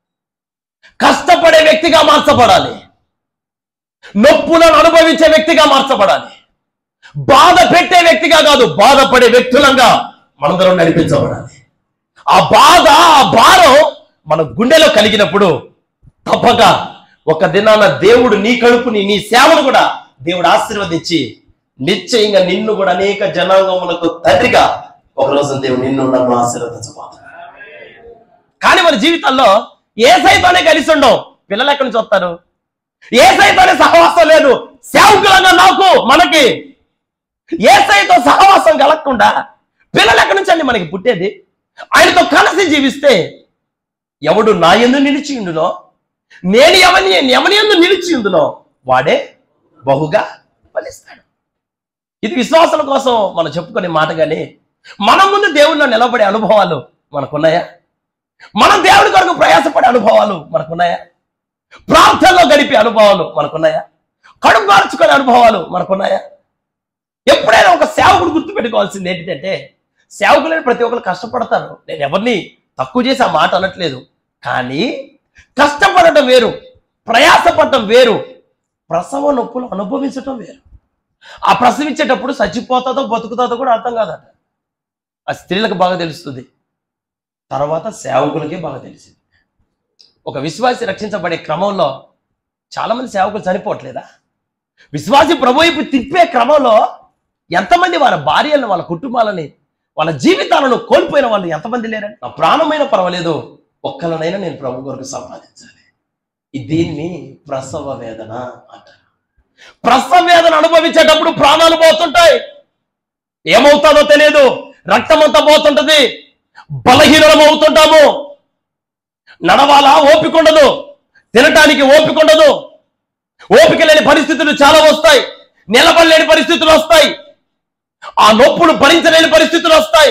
కష్టపడే వ్యక్తిగా మార్చబడాలి నొప్పులను అనుభవించే వ్యక్తిగా మార్చబడాలి బాధ పెట్టే వ్యక్తిగా కాదు బాధపడే వ్యక్తులంగా మనందరం నడిపించబడాలి ఆ బాధ ఆ భారం మన గుండెలో కలిగినప్పుడు తప్పక ఒక దినాన దేవుడు నీ కడుపుని నీ సేవను కూడా దేవుడు ఆశీర్వదించి నిశ్చయంగా నిన్ను కూడా అనేక జనాంగములకు తండ్రిగా ఒక రోజు దేవుడు నిన్ను నన్ను ఆశీర్వదించబోతున్నాడు కానీ మన జీవితాల్లో ఏ సైతోనే కలిసి ఉండవు పిల్లలు ఎక్కడి నుంచి వస్తారు ఏ సైతోనే సహవాసం లేదు సేవకులంగా నాకు మనకి ఏ సైతో సహవాసం కలగకుండా పిల్లలు ఎక్కడి నుంచి అండి మనకి పుట్టేది ఆయనతో కలిసి జీవిస్తే ఎవడు నా ఎందు నిలిచి ఉండునో నేను ఎవని ఎవని ఎందు నిలిచి ఉందునో వాడే బహుగా ఫలిస్తాడు ఇది విశ్వాసుల కోసం మనం చెప్పుకునే మాట కానీ మన ముందు దేవుళ్ళలో నిలబడే అనుభవాలు మనకున్నాయా మనం దేవుడి కొరకు ప్రయాసపడే అనుభవాలు మనకున్నాయా ప్రార్థనలో గడిపే అనుభవాలు మనకున్నాయా కడుపు మార్చుకునే అనుభవాలు మనకున్నాయా ఎప్పుడైనా ఒక సేవకుడు గుర్తుపెట్టుకోవాల్సింది ఏంటంటే సేవకులైన ప్రతి ఒక్కరు కష్టపడతారు నేను ఎవరిని తక్కువ చేసి ఆ మాట అనట్లేదు కానీ కష్టపడటం వేరు ప్రయాసపడటం వేరు ప్రసవ నొప్పులు అనుభవించటం వేరు ఆ ప్రసవించేటప్పుడు చచ్చిపోతుందో బతుకుతుందో కూడా అర్థం కాదట ఆ స్త్రీలకు బాగా తెలుస్తుంది తర్వాత సేవకులకే బాగా తెలిసింది ఒక విశ్వాసి రక్షించబడే క్రమంలో చాలా మంది సేవకులు చనిపోవట్లేదా విశ్వాసి ప్రభు వైపు తిప్పే క్రమంలో ఎంతమంది వాళ్ళ భార్యలను వాళ్ళ కుటుంబాలని వాళ్ళ జీవితాలను కోల్పోయిన వాళ్ళు ఎంతమంది లేరండి నా ప్రాణమైన పర్వాలేదు ఒక్కలనైనా నేను ప్రభు కొరకు సంపాదించాలి ఈ దీన్ని ప్రసవ వేదన అంటారు ప్రసవ వేదన అనుభవించేటప్పుడు ప్రాణాలు పోతుంటాయి ఏమవుతాదో తెలియదు రక్తం అంతా పోతుంటది బలహీనం అవుతుంటాము నడవాలా ఓపిక ఉండదు తినటానికి ఓపిక ఉండదు ఓపిక లేని పరిస్థితులు చాలా వస్తాయి నిలబడలేని పరిస్థితులు వస్తాయి ఆ నొప్పులు భరించలేని పరిస్థితులు వస్తాయి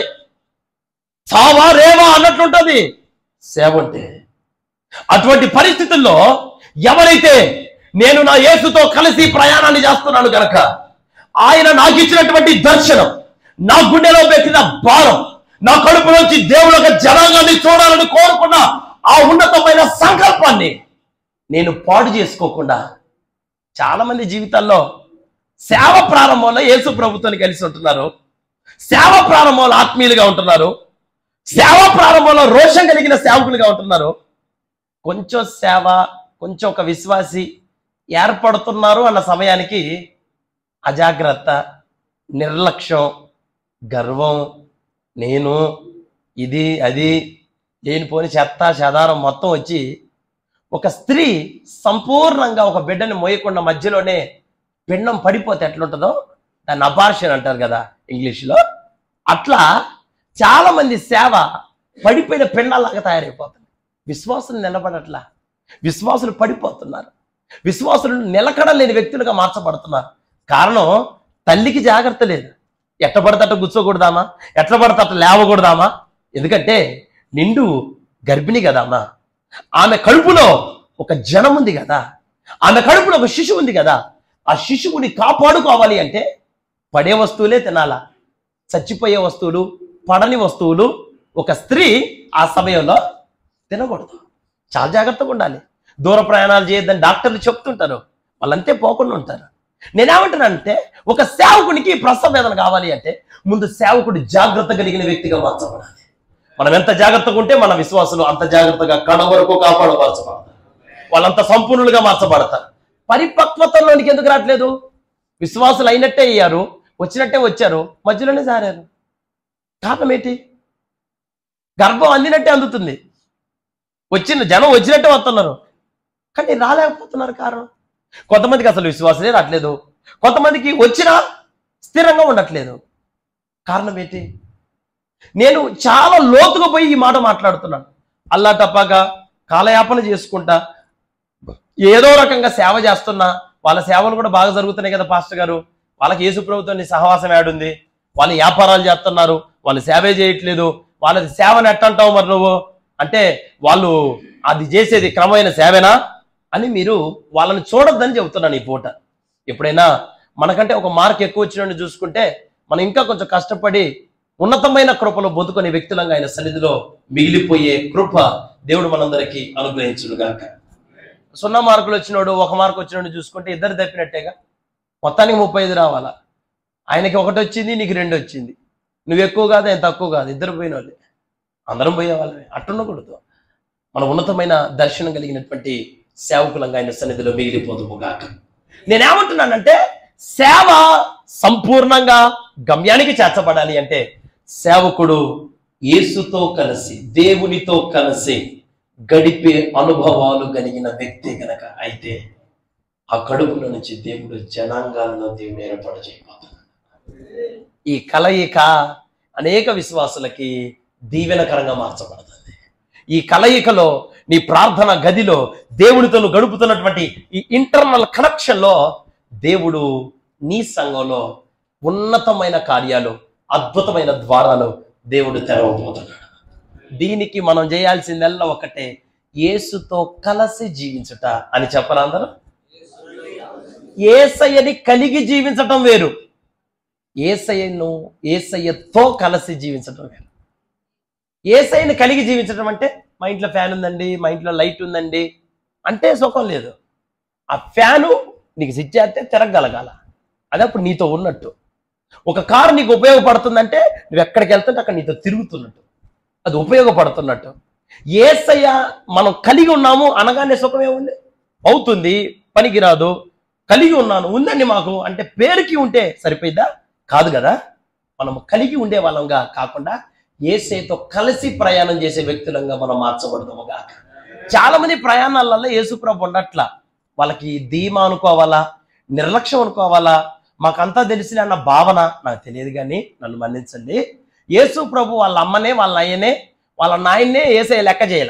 చావా రేవా అన్నట్లుంటది సేవ అంటే అటువంటి పరిస్థితుల్లో ఎవరైతే నేను నా యేసుతో కలిసి ప్రయాణాన్ని చేస్తున్నాను గనక ఆయన నాకు ఇచ్చినటువంటి దర్శనం నా గుండెలో పెట్టిన భారం నా కడుపులోంచి దేవుడు ఒక జనాంగాన్ని చూడాలని కోరుకున్న ఆ ఉన్నతమైన సంకల్పాన్ని నేను పాడు చేసుకోకుండా చాలా మంది జీవితాల్లో సేవ ప్రారంభంలో యేసు ప్రభుత్వాన్ని కలిసి ఉంటున్నారు సేవ ప్రారంభంలో ఆత్మీయులుగా ఉంటున్నారు సేవ ప్రారంభంలో రోషం కలిగిన సేవకులుగా ఉంటున్నారు కొంచెం సేవ కొంచెం ఒక విశ్వాసి ఏర్పడుతున్నారు అన్న సమయానికి అజాగ్రత్త నిర్లక్ష్యం గర్వం నేను ఇది అది లేనిపోని చెత్త చెదారం మొత్తం వచ్చి ఒక స్త్రీ సంపూర్ణంగా ఒక బిడ్డని మోయకుండా మధ్యలోనే పిండం పడిపోతే ఎట్లుంటుందో దాన్ని అబార్షన్ అంటారు కదా ఇంగ్లీష్లో అట్లా చాలా మంది సేవ పడిపోయిన పిండాలాగా తయారైపోతుంది విశ్వాసులు నిలబడట్లా విశ్వాసులు పడిపోతున్నారు విశ్వాసులు నిలకడ లేని వ్యక్తులుగా మార్చబడుతున్నారు కారణం తల్లికి జాగ్రత్త లేదు ఎట్ట పడితే అట్ట కూర్చోకూడదామా ఎట్లా పడితే అట్ట లేవకూడదామా ఎందుకంటే నిండు గర్భిణి కదమ్మా ఆమె కడుపులో ఒక జనం ఉంది కదా ఆమె కడుపులో ఒక శిశువు ఉంది కదా ఆ శిశువుని కాపాడుకోవాలి అంటే పడే వస్తువులే తినాలా చచ్చిపోయే వస్తువులు పడని వస్తువులు ఒక స్త్రీ ఆ సమయంలో తినకూడదు చాలా జాగ్రత్తగా ఉండాలి దూర ప్రయాణాలు చేయొద్దని డాక్టర్లు చెప్తుంటారు వాళ్ళంతే పోకుండా ఉంటారు నేనేమంటానంటే ఒక సేవకునికి ప్రసవ వేదన కావాలి అంటే ముందు సేవకుడు జాగ్రత్త కలిగిన వ్యక్తిగా మార్చబడాలి మనం ఎంత జాగ్రత్తగా ఉంటే మన విశ్వాసులు అంత జాగ్రత్తగా కడ వరకు కాపాడబడతారు వాళ్ళంత సంపూర్ణులుగా మార్చబడతారు పరిపక్వతలోనికి ఎందుకు రావట్లేదు విశ్వాసులు అయినట్టే అయ్యారు వచ్చినట్టే వచ్చారు మధ్యలోనే జారారు కారణం ఏంటి గర్భం అందినట్టే అందుతుంది వచ్చిన జనం వచ్చినట్టే వస్తున్నారు కానీ రాలేకపోతున్నారు కారణం కొంతమందికి అసలు విశ్వాసమే రావట్లేదు కొంతమందికి వచ్చినా స్థిరంగా ఉండట్లేదు కారణం ఏంటి నేను చాలా లోతుగా పోయి ఈ మాట మాట్లాడుతున్నాను అల్లా టపాగా కాలయాపన చేసుకుంటా ఏదో రకంగా సేవ చేస్తున్నా వాళ్ళ సేవలు కూడా బాగా జరుగుతున్నాయి కదా పాస్టర్ గారు వాళ్ళకి యేసు ప్రభుత్వం సహవాసం ఏడుంది వాళ్ళు వ్యాపారాలు చేస్తున్నారు వాళ్ళు సేవే చేయట్లేదు వాళ్ళది సేవని ఎట్టంటావు మరి నువ్వు అంటే వాళ్ళు అది చేసేది క్రమమైన సేవేనా అని మీరు వాళ్ళని చూడొద్దని చెబుతున్నాను ఈ పూట ఎప్పుడైనా మనకంటే ఒక మార్క్ ఎక్కువ వచ్చినట్టు చూసుకుంటే మనం ఇంకా కొంచెం కష్టపడి ఉన్నతమైన కృపలో బతుకునే వ్యక్తులంగా ఆయన సన్నిధిలో మిగిలిపోయే కృప దేవుడు మనందరికీ అనుగ్రహించుడుగాక సున్నా మార్కులు వచ్చినోడు ఒక మార్క్ వచ్చినోడు చూసుకుంటే ఇద్దరు తప్పినట్టేగా మొత్తానికి ముప్పై ఐదు రావాలా ఆయనకి ఒకటి వచ్చింది నీకు రెండు వచ్చింది నువ్వు ఎక్కువ కాదు ఆయన తక్కువ కాదు ఇద్దరు పోయిన వాళ్ళే అందరం పోయే వాళ్ళమే అట్టుండకూడదు మన ఉన్నతమైన దర్శనం కలిగినటువంటి సేవకులంగా ఆయన సన్నిధిలో మిగిలిపోదు గాక నేనేమంటున్నానంటే సేవ సంపూర్ణంగా గమ్యానికి చేర్చబడాలి అంటే సేవకుడు యేసుతో కలిసి దేవునితో కలిసి గడిపే అనుభవాలు కలిగిన వ్యక్తి గనక అయితే ఆ కడుపులో నుంచి దేవుడు జనాంగాల్లో దేవుడు ఏర్పాటు చేయబోతున్నాడు ఈ కలయిక అనేక విశ్వాసులకి దీవెనకరంగా మార్చబడుతుంది ఈ కలయికలో నీ ప్రార్థన గదిలో దేవుడితో నువ్వు గడుపుతున్నటువంటి ఈ ఇంటర్నల్ కనెక్షన్లో దేవుడు నీ సంఘంలో ఉన్నతమైన కార్యాలు అద్భుతమైన ద్వారాలు దేవుడు తెరవబోతున్నాడు దీనికి మనం చేయాల్సిందల్లా ఒకటే యేసుతో కలిసి జీవించుట అని చెప్పరా అందరూ ఏసయ్యని కలిగి జీవించటం వేరు ఏసయ్యను ఏసయ్యతో కలిసి జీవించటం వేరు ఏసైని కలిగి జీవించడం అంటే మా ఇంట్లో ఫ్యాన్ ఉందండి మా ఇంట్లో లైట్ ఉందండి అంటే సుఖం లేదు ఆ ఫ్యాను నీకు స్విచ్ చేస్తే తిరగగలగాల అదే అప్పుడు నీతో ఉన్నట్టు ఒక కారు నీకు ఉపయోగపడుతుందంటే నువ్వు ఎక్కడికి వెళ్తుంటే అక్కడ నీతో తిరుగుతున్నట్టు అది ఉపయోగపడుతున్నట్టు ఏసయ్య మనం కలిగి ఉన్నాము అనగానే సుఖం ఏముంది అవుతుంది పనికిరాదు కలిగి ఉన్నాను ఉందండి మాకు అంటే పేరుకి ఉంటే సరిపోయిద్దా కాదు కదా మనం కలిగి ఉండే వాళ్ళంగా కాకుండా ఏసైతో కలిసి ప్రయాణం చేసే వ్యక్తులంగా మనం మార్చబడదాము గాక చాలా మంది ప్రయాణాలలో యేసుప్రభు ఉండట్లా వాళ్ళకి ధీమా అనుకోవాలా నిర్లక్ష్యం అనుకోవాలా మాకంతా తెలిసిన అన్న భావన నాకు తెలియదు కానీ నన్ను మన్నించండి యేసు ప్రభు వాళ్ళ అమ్మనే వాళ్ళ అయ్యనే వాళ్ళ నాయన్నే ఏసే లెక్క చేయాల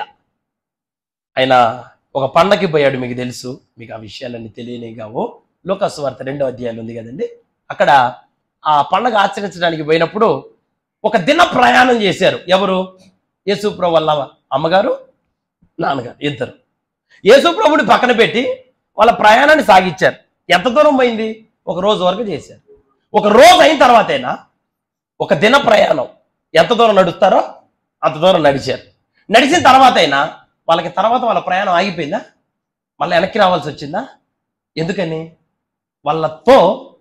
ఆయన ఒక పండగకి పోయాడు మీకు తెలుసు మీకు ఆ విషయాలన్నీ తెలియనే కావు లోకస్ వార్త రెండో అధ్యాయం ఉంది కదండి అక్కడ ఆ పండగ ఆచరించడానికి పోయినప్పుడు ఒక దిన ప్రయాణం చేశారు ఎవరు యేసుప్రభు వాళ్ళ అమ్మగారు నాన్నగారు ఇద్దరు యేసుప్రభుని పక్కన పెట్టి వాళ్ళ ప్రయాణాన్ని సాగించారు ఎంత దూరం పోయింది ఒక రోజు వరకు చేశారు ఒక రోజు అయిన తర్వాతైనా ఒక దిన ప్రయాణం ఎంత దూరం నడుస్తారో అంత దూరం నడిచారు నడిచిన తర్వాత అయినా వాళ్ళకి తర్వాత వాళ్ళ ప్రయాణం ఆగిపోయిందా మళ్ళీ వెనక్కి రావాల్సి వచ్చిందా ఎందుకని వాళ్ళతో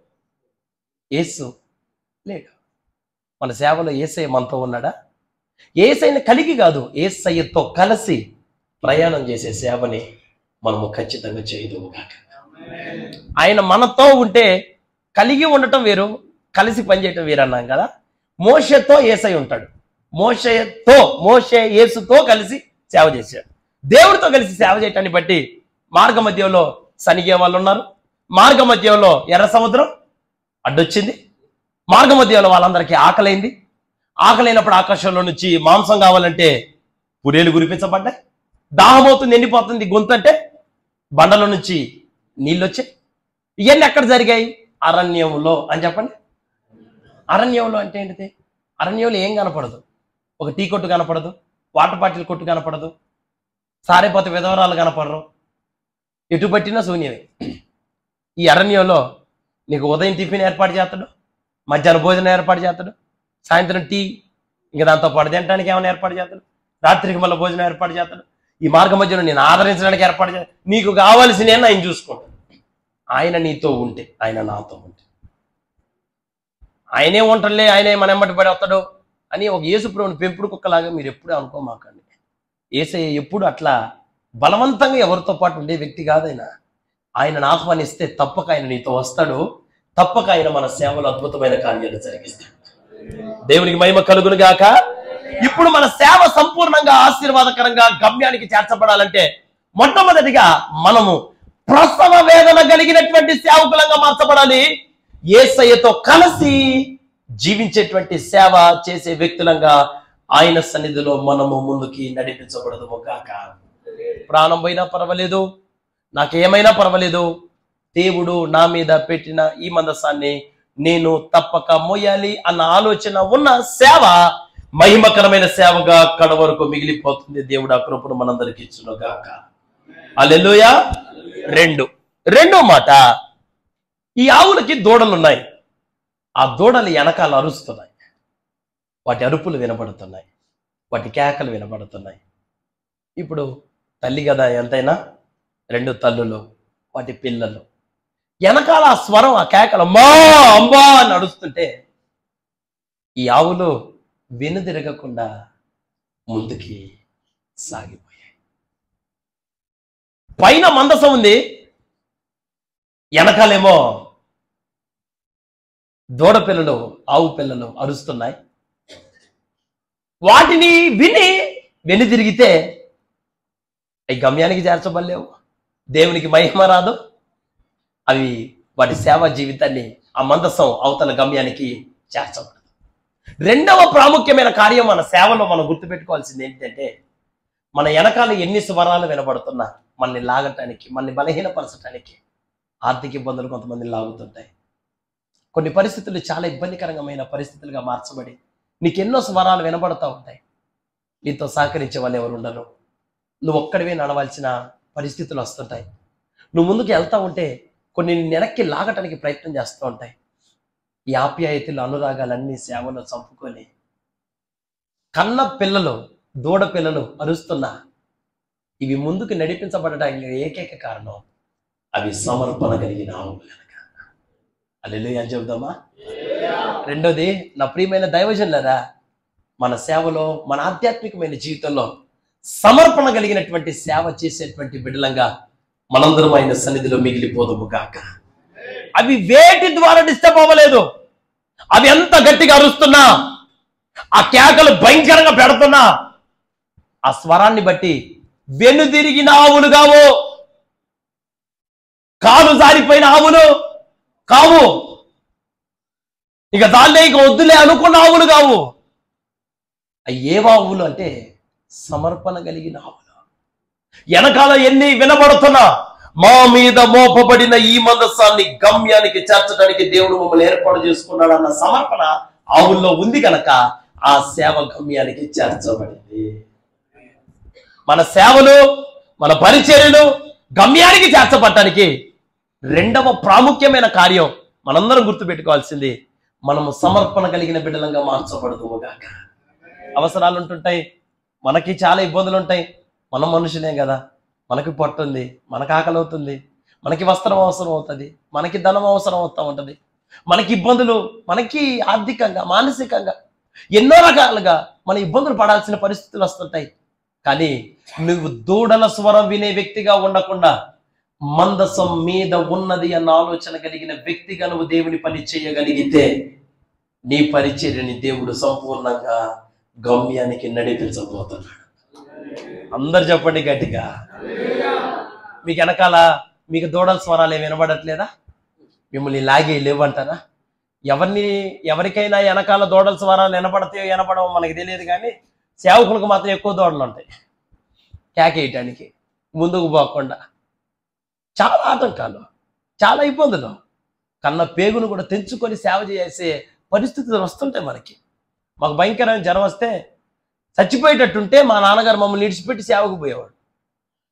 యేసు లేడు మన సేవలో ఏసఐ మనతో ఉన్నాడా ఏసైని కలిగి కాదు ఏసయ్యతో కలిసి ప్రయాణం చేసే సేవని మనము ఖచ్చితంగా చేయదు ఆయన మనతో ఉంటే కలిగి ఉండటం వేరు కలిసి పనిచేయటం వేరు అన్నాం కదా మోషతో ఏసై ఉంటాడు మోషతో మోషే యేసుతో కలిసి సేవ చేశాడు దేవుడితో కలిసి సేవ చేయటాన్ని బట్టి మార్గ మధ్యంలో సనిగే వాళ్ళు ఉన్నారు మార్గ మధ్యంలో ఎర్ర సముద్రం అడ్డొచ్చింది మార్గ మధ్యంలో వాళ్ళందరికీ ఆకలైంది ఆకలైనప్పుడు ఆకాశంలో నుంచి మాంసం కావాలంటే పురేలు గురిపించబడ్డాయి దాహమవుతుంది ఎండిపోతుంది గొంతు అంటే బండలో నుంచి నీళ్ళు వచ్చాయి ఇవన్నీ ఎక్కడ జరిగాయి అరణ్యంలో అని చెప్పండి అరణ్యంలో అంటే ఏంటిది అరణ్యంలో ఏం కనపడదు ఒక టీ కొట్టు కనపడదు వాటర్ బాటిల్ కొట్టు కనపడదు సారేపోతే విధవరాలు కనపడరు ఎటు పట్టినా శూన్యమే ఈ అరణ్యంలో నీకు ఉదయం టిఫిన్ ఏర్పాటు చేస్తాడు మధ్యాహ్నం భోజనం ఏర్పాటు చేస్తాడు సాయంత్రం టీ ఇంకా దాంతో పాటు తినడానికి ఏమైనా ఏర్పాటు చేస్తాడు రాత్రికి మళ్ళీ భోజనం ఏర్పాటు చేస్తాడు ఈ మార్గ మధ్యలో నేను ఆదరించడానికి ఏర్పాటు చేస్తాడు నీకు కావాల్సిన ఆయన చూసుకుంటాడు ఆయన నీతో ఉంటే ఆయన నాతో ఉంటే ఆయనే ఉంటాడులే ఆయనే మన ఎమ్మటి పడి వస్తాడు అని ఒక యేసుప్రభుని పెంపుడు కుక్కలాగా మీరు ఎప్పుడూ అనుకోమాకండి ఏసయ్య ఎప్పుడు అట్లా బలవంతంగా ఎవరితో పాటు ఉండే వ్యక్తి కాదైనా ఆయనను ఆహ్వానిస్తే తప్పక ఆయన నీతో వస్తాడు తప్పక ఆయన మన సేవలో అద్భుతమైన కార్యాలు జరిగిస్తాడు దేవునికి మహిమ కలుగును గాక ఇప్పుడు మన సేవ సంపూర్ణంగా ఆశీర్వాదకరంగా గమ్యానికి చేర్చబడాలంటే మొట్టమొదటిగా మనము ప్రసవ వేదన కలిగినటువంటి సేవకులంగా మార్చబడాలి ఏసయ్యతో కలిసి జీవించేటువంటి సేవ చేసే వ్యక్తులంగా ఆయన సన్నిధిలో మనము ముందుకి నడిపించబడదు గాక ప్రాణం పోయినా పర్వాలేదు నాకేమైనా పర్వాలేదు దేవుడు నా మీద పెట్టిన ఈ మందసాన్ని నేను తప్పక మోయాలి అన్న ఆలోచన ఉన్న సేవ మహిమకరమైన సేవగా కడ వరకు మిగిలిపోతుంది దేవుడు ఆ కృపను మనందరికి ఇచ్చును గాక అల్లెలుయా రెండు రెండో మాట ఈ ఆవులకి దూడలు ఉన్నాయి ఆ దూడలు వెనకాల అరుస్తున్నాయి వాటి అరుపులు వినబడుతున్నాయి వాటి కేకలు వినబడుతున్నాయి ఇప్పుడు తల్లి కదా ఎంతైనా రెండు తల్లులు వాటి పిల్లలు వెనకాల ఆ స్వరం ఆ కేకలు అమ్మా అమ్మా అని నడుస్తుంటే ఈ ఆవులు వెనుదిరగకుండా ముందుకి సాగిపోయాయి పైన మందసం ఉంది వెనకాలేమో దూడ పిల్లలు ఆవు పిల్లలు అరుస్తున్నాయి వాటిని విని వెనుదిరిగితే అవి గమ్యానికి చేర్చబడలేవు దేవునికి మహిమ రాదు అవి వాటి సేవా జీవితాన్ని ఆ మందసం అవతల గమ్యానికి చేర్చబడదు రెండవ ప్రాముఖ్యమైన కార్యం మన సేవలో మనం గుర్తుపెట్టుకోవాల్సింది ఏంటంటే మన వెనకాల ఎన్ని స్వరాలు వినబడుతున్నా మనల్ని లాగటానికి మనల్ని బలహీనపరచడానికి ఆర్థిక ఇబ్బందులు కొంతమంది లాగుతుంటాయి కొన్ని పరిస్థితులు చాలా ఇబ్బందికరమైన పరిస్థితులుగా మార్చబడి నీకు ఎన్నో స్వరాలు వినబడుతూ ఉంటాయి నీతో సహకరించే వాళ్ళు ఎవరు ఉండరు నువ్వు ఒక్కడివే నడవాల్సిన పరిస్థితులు వస్తుంటాయి నువ్వు ముందుకు వెళ్తా ఉంటే కొన్ని నిన్ను వెనక్కి లాగటానికి ప్రయత్నం చేస్తూ ఉంటాయి ఈ ఆప్యాయతలు అనురాగాలన్నీ సేవలో చంపుకొని కన్న పిల్లలు దూడ పిల్లలు అరుస్తున్నా ఇవి ముందుకు నడిపించబడడానికి ఏకైక కారణం అవి సమర్పణ కలిగిన ఆవులు కనుక అల్లెలు అని చెబుదామా రెండోది నా ప్రియమైన దైవజనులరా మన సేవలో మన ఆధ్యాత్మికమైన జీవితంలో సమర్పణ కలిగినటువంటి సేవ చేసేటువంటి బిడ్డలంగా మనందరం ఆయన సన్నిధిలో మిగిలిపోదుము గాక అవి వేటి ద్వారా డిస్టర్బ్ అవ్వలేదు అవి ఎంత గట్టిగా అరుస్తున్నా ఆ కేకలు భయంకరంగా పెడుతున్నా ఆ స్వరాన్ని బట్టి వెనుదిరిగిన ఆవులు కావు కాలు జారిపోయిన ఆవులు కావు ఇక దాన్నే ఇక వద్దులే అనుకున్న ఆవులు కావు అవి ఏవ ఆవులు అంటే సమర్పణ కలిగిన ఆవులు వెనకాల ఎన్ని వినబడుతున్నా మా మీద మోపబడిన ఈ మందస్సాన్ని గమ్యానికి చేర్చడానికి దేవుడు మమ్మల్ని ఏర్పాటు చేసుకున్నాడు అన్న సమర్పణ ఆవుల్లో ఉంది కనుక ఆ సేవ గమ్యానికి చేర్చబడింది మన సేవలు మన పరిచర్యలు గమ్యానికి చేర్చబడటానికి రెండవ ప్రాముఖ్యమైన కార్యం మనందరం గుర్తుపెట్టుకోవాల్సింది మనము సమర్పణ కలిగిన బిడ్డలంగా మార్చబడుతుగాక అవసరాలు ఉంటుంటాయి మనకి చాలా ఇబ్బందులు ఉంటాయి మనం మనుషులే కదా మనకి పొట్టుంది మనకు ఆకలి అవుతుంది మనకి వస్త్రం అవసరం అవుతుంది మనకి ధనం అవసరం అవుతూ ఉంటుంది మనకి ఇబ్బందులు మనకి ఆర్థికంగా మానసికంగా ఎన్నో రకాలుగా మన ఇబ్బందులు పడాల్సిన పరిస్థితులు వస్తుంటాయి కానీ నువ్వు దూడల స్వరం వినే వ్యక్తిగా ఉండకుండా మందసం మీద ఉన్నది అన్న ఆలోచన కలిగిన వ్యక్తిగా నువ్వు దేవుని పని చేయగలిగితే నీ పరిచర్యని దేవుడు సంపూర్ణంగా గమ్యానికి నడిపించబోతున్నాడు అందరు చెప్పండి గట్టిగా మీకు వెనకాల మీకు దూడల స్వరాలు ఏమి వినబడట్లేదా మిమ్మల్ని లాగి లేవంటారా ఎవరిని ఎవరికైనా వెనకాల దూడల స్వరాలు వినపడతాయో వినపడవో మనకి తెలియదు కానీ సేవకులకు మాత్రం ఎక్కువ దూడలు ఉంటాయి కేకేయటానికి ముందుకు పోకుండా చాలా ఆటంకాలు చాలా ఇబ్బందులు కన్న పేగును కూడా తెంచుకొని సేవ చేసే పరిస్థితులు వస్తుంటాయి మనకి మాకు భయంకరమైన జ్వరం వస్తే చచ్చిపోయేటట్టుంటే మా నాన్నగారు మమ్మల్ని ఇడిచిపెట్టి సేవకు పోయేవాడు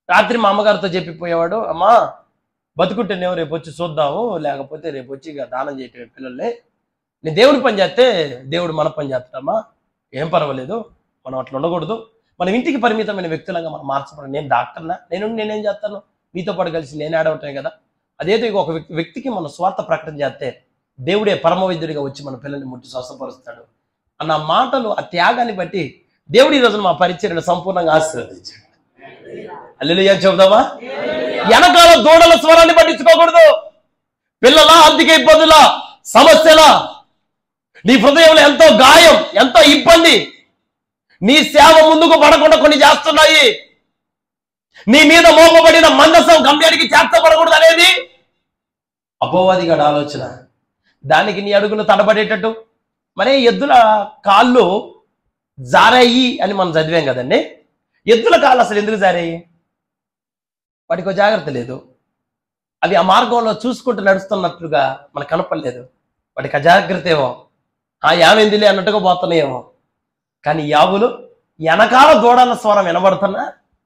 రాత్రి మా అమ్మగారితో చెప్పిపోయేవాడు అమ్మా బతుకుంటేనేమో రేపు వచ్చి చూద్దాము లేకపోతే రేపు వచ్చి ఇక దానం చేయటం పిల్లల్ని నేను దేవుడి పని చేస్తే దేవుడు మన పని చేస్తాడమ్మా ఏం పర్వాలేదు మనం అట్లా ఉండకూడదు మనం ఇంటికి పరిమితమైన వ్యక్తులంగా మనం మార్చబడి నేను డాక్టర్నా నేను నేనేం చేస్తాను మీతో పాటు కలిసి నేను ఆడవటమే కదా అదేదో ఇక ఒక వ్యక్తి- వ్యక్తికి మన స్వార్థ ప్రకటన చేస్తే దేవుడే పరమ వైద్యుడిగా వచ్చి మన పిల్లల్ని ముట్టి స్వస్థపరుస్తాడు అన్న మాటలు ఆ త్యాగాన్ని బట్టి దేవుడి ఈ రోజున మా పరిచర్యను సంపూర్ణంగా ఆశీర్వదించాడు అల్లెలుయ్యా చెబుదామా వెనకాల దూడల స్వరాన్ని పట్టించుకోకూడదు పిల్లల ఆర్థిక ఇబ్బందుల సమస్యల నీ హృదయంలో ఎంతో గాయం ఎంతో ఇబ్బంది నీ సేవ ముందుకు పడకుండా కొన్ని చేస్తున్నాయి నీ మీద మోపబడిన మందసం గమ్యానికి చేర్చబడకూడదు అనేది అపోవాదిగాడు ఆలోచన దానికి నీ అడుగులు తడబడేటట్టు మరే ఎద్దుల కాళ్ళు జారాయి అని మనం చదివాం కదండి ఎద్దుల కాళ్ళు అసలు ఎందుకు జారాయి వాటికి ఒక జాగ్రత్త లేదు అవి ఆ మార్గంలో చూసుకుంటూ నడుస్తున్నట్లుగా మనకు కనపడలేదు వాటికి అజాగ్రత్త ఏమో ఆ యామెందిలే అన్నట్టుగా పోతున్నాయేమో కానీ యావులు వెనకాల దూడల స్వరం వినబడుతున్నా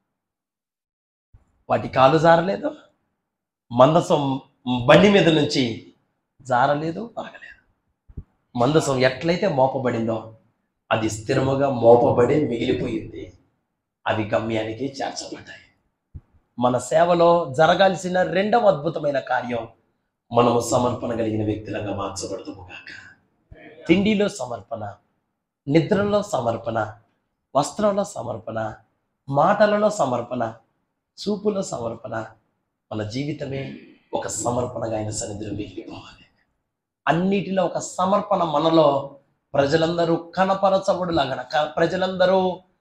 వాటి కాలు జారలేదు మందసం బండి మీద నుంచి జారలేదు ఆగలేదు మందసం ఎట్లయితే మోపబడిందో అది స్థిరముగా మోపబడి మిగిలిపోయింది అవి గమ్యానికి చేర్చబడ్డాయి మన సేవలో జరగాల్సిన రెండవ అద్భుతమైన కార్యం మనము సమర్పణ కలిగిన వ్యక్తులుగా మార్చబడతాము కాక తిండిలో సమర్పణ నిద్రలో సమర్పణ వస్త్రంలో సమర్పణ మాటలలో సమర్పణ చూపులో సమర్పణ మన జీవితమే ఒక సమర్పణగా ఆయన సన్నిధిలో మిగిలిపోవాలి అన్నిటిలో ఒక సమర్పణ మనలో ప్రజలందరూ కనపరచబడులాగా క- ప్రజలందరూ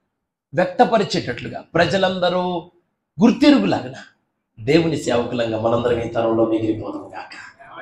వ్యక్తపరిచేటట్లుగా ప్రజలందరూ గుర్తిరుగులాగా దేవుని సేవకులంగా మనందరం ఈ తరంలో మిగిలిపోదాం కాక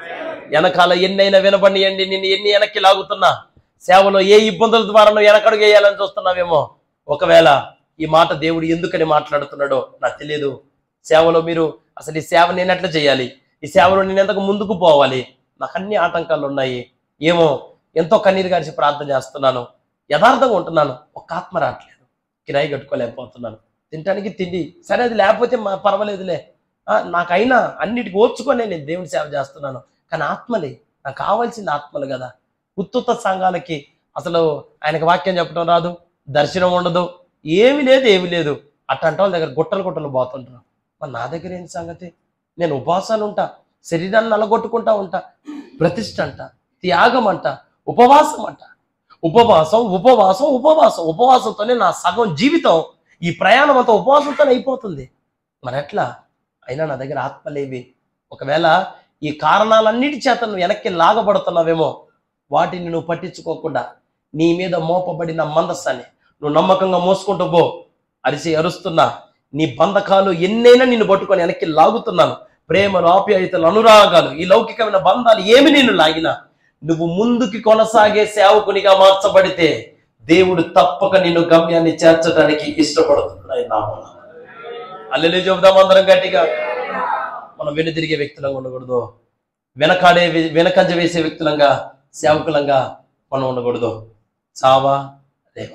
వెనకాల ఎన్నైనా వినబడియండి నిన్ను ఎన్ని వెనక్కి లాగుతున్నా సేవలో ఏ ఇబ్బందుల ద్వారా నువ్వు వెనకడుగు వేయాలని చూస్తున్నావేమో ఒకవేళ ఈ మాట దేవుడు ఎందుకని మాట్లాడుతున్నాడో నాకు తెలియదు సేవలో మీరు అసలు ఈ సేవ నేను ఎట్లా చేయాలి ఈ సేవలో నేను ఎంతకు ముందుకు పోవాలి నాకు అన్ని ఆటంకాలు ఉన్నాయి ఏమో ఎంతో కన్నీరు గారిచి ప్రార్థన చేస్తున్నాను యథార్థంగా ఉంటున్నాను ఒక ఆత్మ రావట్లేదు కిరాయి కట్టుకోలేకపోతున్నాను తినడానికి తిండి సరే అది లేకపోతే మా పర్వాలేదులే ఆ, నాకైనా అన్నిటికి ఓర్చుకొని నేను దేవుని సేవ చేస్తున్నాను కానీ ఆత్మలే నాకు కావాల్సింది ఆత్మలు కదా ఉత్తుత్త సంఘాలకి అసలు ఆయనకు వాక్యం చెప్పడం రాదు దర్శనం ఉండదు ఏమి లేదు ఏమి లేదు అట్టంట వాళ్ళ దగ్గర గుట్టలు గుట్టలు పోతుంటారు మరి నా దగ్గర ఏంటి సంగతి నేను ఉపవాసాలు ఉంటా శరీరాన్ని నలగొట్టుకుంటా ఉంటా ప్రతిష్ట అంట త్యాగం అంట ఉపవాసం అంట ఉపవాసం ఉపవాసం ఉపవాసం ఉపవాసంతోనే నా సగం జీవితం ఈ ప్రయాణం అంతా ఉపవాసంతోనే అయిపోతుంది మరి ఎట్లా అయినా నా దగ్గర ఆత్మలేవి ఒకవేళ ఈ కారణాలన్నిటి చేత నువ్వు వెనక్కి లాగబడుతున్నావేమో వాటిని నువ్వు పట్టించుకోకుండా నీ మీద మోపబడిన మందస్సాన్ని నువ్వు నమ్మకంగా మోసుకుంటూ పో అరిసి అరుస్తున్నా నీ బంధకాలు ఎన్నైనా నిన్ను పట్టుకొని వెనక్కి లాగుతున్నాను ప్రేమలు ఆప్యాయతలు అనురాగాలు ఈ లౌకికమైన బంధాలు ఏమి నిన్ను లాగినా నువ్వు ముందుకి కొనసాగే సేవకునిగా మార్చబడితే దేవుడు తప్పక నిన్ను గమ్యాన్ని చేర్చడానికి ఇష్టపడుతున్నాడు ఆయన నామమున. అల్లెలు చెబుదాం అందరం గట్టిగా మనం వెనుదిరిగే వ్యక్తులంగా ఉండకూడదు వెనకాడే వెనకంజ వేసే వ్యక్తులంగా సేవకులంగా మనం ఉండకూడదు చావా లేవా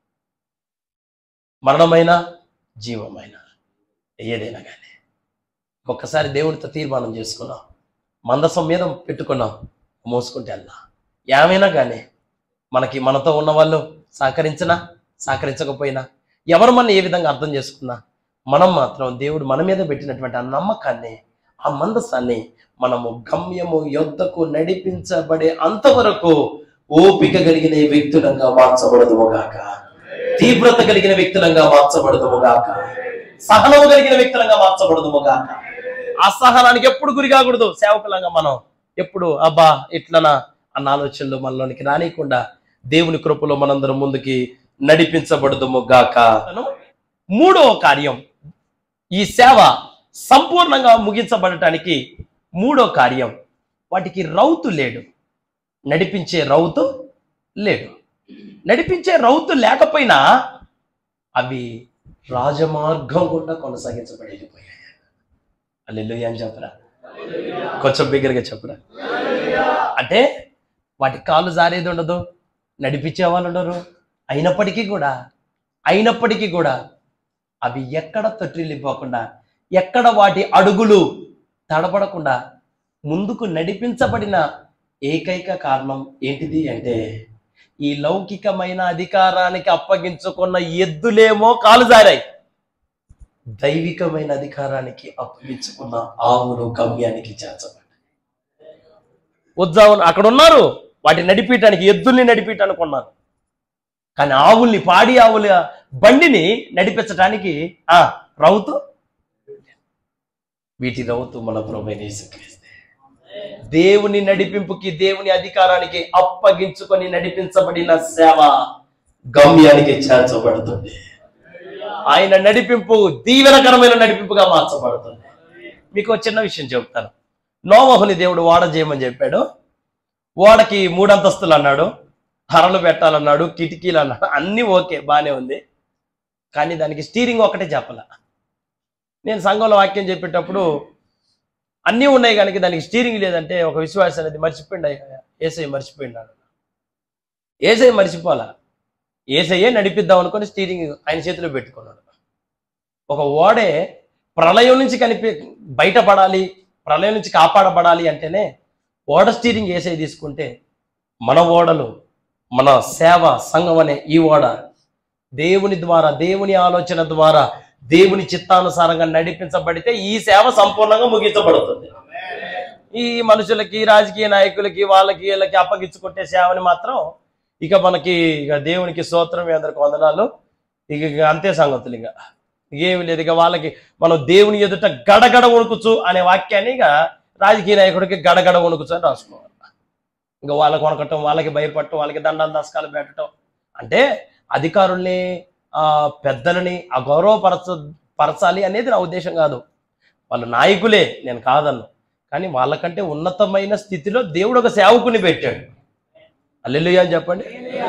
మరణమైన జీవమైన ఏదైనా కానీ ఒక్కసారి దేవుడితో తీర్మానం చేసుకున్నాం మందసం మీద పెట్టుకున్నాం మోసుకుంటే వెళ్దాం ఏమైనా కానీ మనకి మనతో ఉన్న వాళ్ళు సహకరించినా సహకరించకపోయినా ఎవరు మన ఏ విధంగా అర్థం చేసుకున్నా మనం మాత్రం దేవుడు మన మీద పెట్టినటువంటి ఆ నమ్మకాన్ని ఆ మందసాన్ని మనము గమ్యము యొద్దకు నడిపించబడే అంతవరకు ఓపిక కలిగిన ఈ వ్యక్తులంగా మార్చబడదుగాక తీవ్రత కలిగిన వ్యక్తులంగా మార్చబడదుగాక సహనము కలిగిన వ్యక్తులంగా మార్చబడదుగాక అసహనానికి ఎప్పుడు గురి కాకూడదు సేవకులంగా మనం ఎప్పుడు అబ్బా ఇట్లనా అన్న ఆలోచనలు మనలోనికి రానియకుండా దేవుని కృపలో మనందరం ముందుకి నడిపించబడదుము గాక మూడో కార్యం ఈ సేవ సంపూర్ణంగా ముగించబడటానికి మూడో కార్యం వాటికి రౌతు లేడు నడిపించే రౌతు లేడు నడిపించే రౌతు లేకపోయినా అవి రాజమార్గం గుండా కొనసాగించబడేపోయాయి అల్లెలు అని చెప్పరా కొంచెం బిగ్గరగా చెప్పరా అంటే వాటి కాళ్ళు జారేది ఉండదు నడిపించే వాళ్ళు ఉండరు అయినప్పటికీ కూడా అయినప్పటికీ కూడా అవి ఎక్కడ తొట్టిల్లిపోకుండా ఎక్కడ వాటి అడుగులు తడబడకుండా ముందుకు నడిపించబడిన ఏకైక కారణం ఏంటిది అంటే ఈ లౌకికమైన అధికారానికి అప్పగించుకున్న ఎద్దులేమో కాలు జారాయి దైవికమైన అధికారానికి అప్పగించుకున్న ఆవులు గమ్యానికి చేర్చబడ్డాయి ఉద్దావులు అక్కడ ఉన్నారు వాటి నడిపించడానికి ఎద్దుల్ని నడిపించడానికి ఉన్నారు కానీ ఆవుల్ని పాడి ఆవుల బండిని నడిపించడానికి ఆ రౌతు వీటి రౌతు మన ప్రభు యేసుక్రీస్తే దేవుని నడిపింపుకి దేవుని అధికారానికి అప్పగించుకొని నడిపించబడిన సేవ గమ్యానికి చేర్చబడుతుంది ఆయన నడిపింపు దీవెనకరమైన నడిపింపుగా మార్చబడుతుంది మీకు ఒక చిన్న విషయం చెప్తాను నోమహుని దేవుడు ఓడ చేయమని చెప్పాడు ఓడకి మూడంతస్తులు అన్నాడు హరలు పెట్టాలన్నాడు కిటికీలు అన్నాడు అన్నీ ఓకే బాగానే ఉంది కానీ దానికి స్టీరింగ్ ఒకటే చెప్పాల నేను సంఘంలో వాక్యం చెప్పేటప్పుడు అన్నీ ఉన్నాయి కనుక దానికి స్టీరింగ్ లేదంటే ఒక విశ్వాసం అనేది మర్చిపోయింది ఏసఐ మర్చిపోయినాడు ఏసఐ మర్చిపోలా ఏసయ్యే నడిపిద్దాం అనుకొని స్టీరింగ్ ఆయన చేతిలో పెట్టుకున్నాడు ఒక ఓడే ప్రళయం నుంచి కనిపి బయటపడాలి ప్రళయం నుంచి కాపాడబడాలి అంటేనే ఓడ స్టీరింగ్ ఏసై తీసుకుంటే మన ఓడలు మన సేవ సంఘం అనే ఈ ఓడ దేవుని ద్వారా దేవుని ఆలోచన ద్వారా దేవుని చిత్తానుసారంగా నడిపించబడితే ఈ సేవ సంపూర్ణంగా ముగించబడుతుంది ఈ మనుషులకి రాజకీయ నాయకులకి వాళ్ళకి వీళ్ళకి అప్పగించుకుంటే సేవని మాత్రం ఇక మనకి ఇక దేవునికి స్తోత్రం మీ అందరికి వందనాలు ఇక ఇక అంతే సంగతులు ఇక ఏమి లేదు ఇక వాళ్ళకి మనం దేవుని ఎదుట గడగడ వణుకుచు అనే వాక్యాన్ని ఇక రాజకీయ నాయకుడికి గడగడ వణుకుచు అని రాసుకోవాలి ఇంకా వాళ్ళకి వణకటం వాళ్ళకి భయపడటం వాళ్ళకి దండాలు దశకాలు పెట్టడం అంటే అధికారుల్ని ఆ పెద్దలని అగౌరవపరచ పరచాలి అనేది నా ఉద్దేశం కాదు వాళ్ళ నాయకులే నేను కాదన్ను కానీ వాళ్ళకంటే ఉన్నతమైన స్థితిలో దేవుడు ఒక సేవకుని పెట్టాడు అల్లెలుయ్య అని చెప్పండి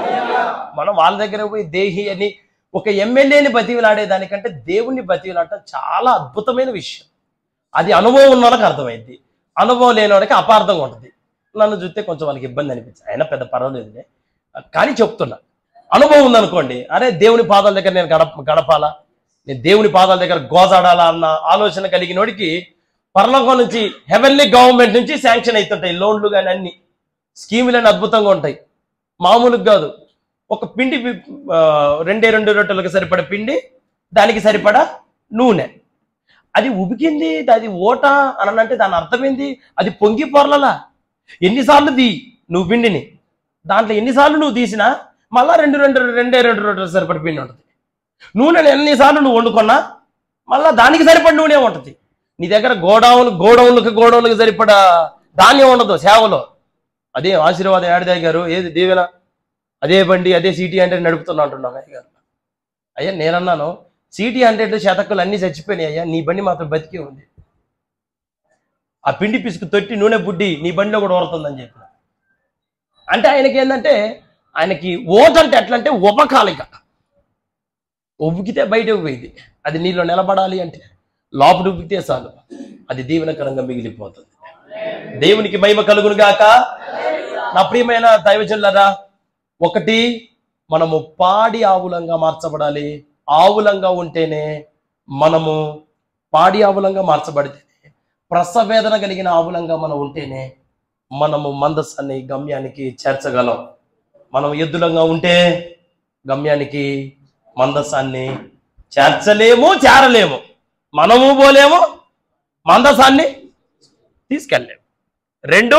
మనం వాళ్ళ దగ్గర పోయి దేహి అని ఒక ఎమ్మెల్యేని బతివిలాడే దానికంటే దేవుణ్ణి బతివిలాడటం చాలా అద్భుతమైన విషయం అది అనుభవం ఉన్న వాళ్ళకి అర్థమైంది అనుభవం లేని వాడికి అపార్థంగా ఉంటుంది నన్ను చూస్తే కొంచెం వాళ్ళకి ఇబ్బంది అనిపించింది అయినా పెద్ద పర్వాలేదులే కానీ చెప్తున్నా అనుభవం ఉందనుకోండి అరే దేవుని పాదాల దగ్గర నేను గడప గడపాలా నేను దేవుని పాదాల దగ్గర గోజాడాలా అన్న ఆలోచన కలిగినోడికి పరలోకం నుంచి హెవెన్లీ గవర్నమెంట్ నుంచి శాంక్షన్ అవుతుంటాయి లోన్లు కానీ అన్ని స్కీములు అద్భుతంగా ఉంటాయి మామూలుగా కాదు ఒక పిండి పి- ఆ, రెండే రెండు రొట్టెలకు సరిపడ పిండి దానికి సరిపడా నూనె అది ఉబికింది అది ఓట అని అంటే దాని అర్థమైంది అది పొంగి పొరలలా ఎన్నిసార్లు దీ నువ్వు పిండిని దాంట్లో ఎన్నిసార్లు నువ్వు తీసినా మళ్ళా రెండు రెండు రెండే రెండు రొట్టెలు సరిపడ పిండి ఉంటుంది నూనెని ఎన్నిసార్లు నువ్వు వండుకున్నా మళ్ళా దానికి సరిపడ నూనె ఉంటుంది నీ దగ్గర గోడౌన్ గోడౌన్లకు గోడౌన్లకు సరిపడా ధాన్యం ఉండదు సేవలో అదే ఆశీర్వాదం ఏడదే గారు ఏది దీవెన అదే బండి అదే సిటీ హండ్రెడ్ నడుపుతున్నా అంటున్నాను అయ్య గారు అయ్యా నేనన్నాను సిటీ హండ్రెడ్ శతకులు అన్నీ చచ్చిపోయినాయి అయ్యా నీ బండి మాత్రం బతికే ఉంది ఆ పిండి పిసుకు తొట్టి నూనె బుడ్డి నీ బండిలో కూడా ఊరుతుందని చెప్పి అంటే ఆయనకి ఏంటంటే ఆయనకి ఓట్ అంటే ఎట్లా అంటే ఉపకాలిక ఉబ్బికితే బయటకు పోయింది అది నీలో నిలబడాలి అంటే లోపల ఉబ్బితే చాలు అది దీవెనకరంగా మిగిలిపోతుంది దేవునికి మహిమ కలుగును గాక నా ప్రియమైన దైవజనులరా ఒకటి మనము పాడి ఆవులంగా మార్చబడాలి ఆవులంగా ఉంటేనే మనము పాడి ఆవులంగా మార్చబడితేనే ప్రసవేదన కలిగిన ఆవులంగా మనం ఉంటేనే మనము మందస్సాన్ని గమ్యానికి చేర్చగలం మనం ఎద్దులంగా ఉంటే గమ్యానికి మందసాన్ని చేర్చలేము చేరలేము మనము పోలేము మందసాన్ని తీసుకెళ్ళలేము రెండు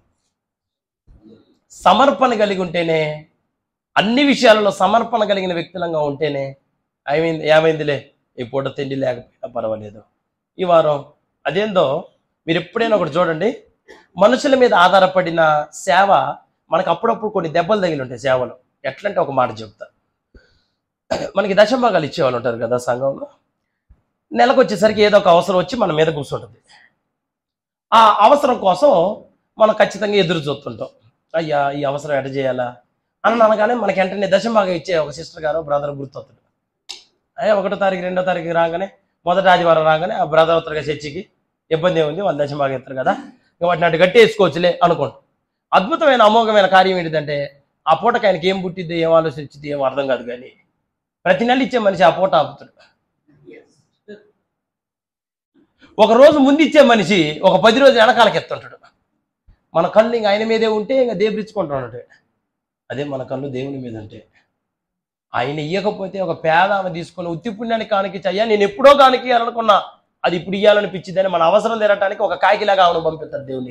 సమర్పణ కలిగి ఉంటేనే అన్ని విషయాలలో సమర్పణ కలిగిన వ్యక్తులంగా ఉంటేనే ఏమైంది ఏమైందిలే ఈ పూట తిండి లేకపోయినా పర్వాలేదు ఈ వారం అదేందో మీరు ఎప్పుడైనా ఒకటి చూడండి మనుషుల మీద ఆధారపడిన సేవ మనకు అప్పుడప్పుడు కొన్ని దెబ్బలు తగిలి ఉంటాయి సేవలో ఎట్లంటే ఒక మాట చెప్తా మనకి దశభాగాలు ఇచ్చేవాళ్ళు ఉంటారు కదా సంఘంలో నెలకు వచ్చేసరికి ఏదో ఒక అవసరం వచ్చి మన మీద కూర్చుంటుంది ఆ అవసరం కోసం మనం ఖచ్చితంగా ఎదురు చూస్తుంటాం అయ్యా ఈ అవసరం ఎట చేయాలా అని అనగానే మనకి వెంటనే దశభాగం ఇచ్చే ఒక సిస్టర్ గారు బ్రదర్ గుర్తొస్తాడు అయ్యా ఒకటో తారీఖు రెండో తారీఖు రాగానే మొదటి ఆదివారం రాగానే ఆ బ్రదర్ అవుతారుగా చర్చికి ఇబ్బంది ఏముంది వాళ్ళు దశభాగం ఇస్తారు కదా ఇక వాటిని అటు గట్టి వేసుకోవచ్చులే అనుకుంటాం అద్భుతమైన అమోఘమైన కార్యం ఏంటిదంటే ఆ పూటకి ఆయనకి ఏం పుట్టిద్ది ఏం ఆలోచించింది ఏం అర్థం కాదు కానీ ప్రతి నెల ఇచ్చే మనిషి ఆ పూట ఆపుతాడు ఒక రోజు ముందు ఇచ్చే మనిషి ఒక పది రోజులు వెనకాలకి ఎత్తుంటాడు మన కళ్ళు ఇంక ఆయన మీదే ఉంటే ఇంకా దేవరించుకుంటాడు అదే మన కళ్ళు దేవుని మీద ఉంటే ఆయన ఇయ్యకపోతే ఒక పేద ఆమె తీసుకొని ఉత్తి పుణ్యానికి కానికిచ్చి అయ్యా నేను ఎప్పుడో కానికి అనుకున్నా అది ఇప్పుడు ఇయ్యాలనిపించిందని మన అవసరం తీరటానికి ఒక కాకిలాగా ఆమెను పంపిస్తారు దేవుని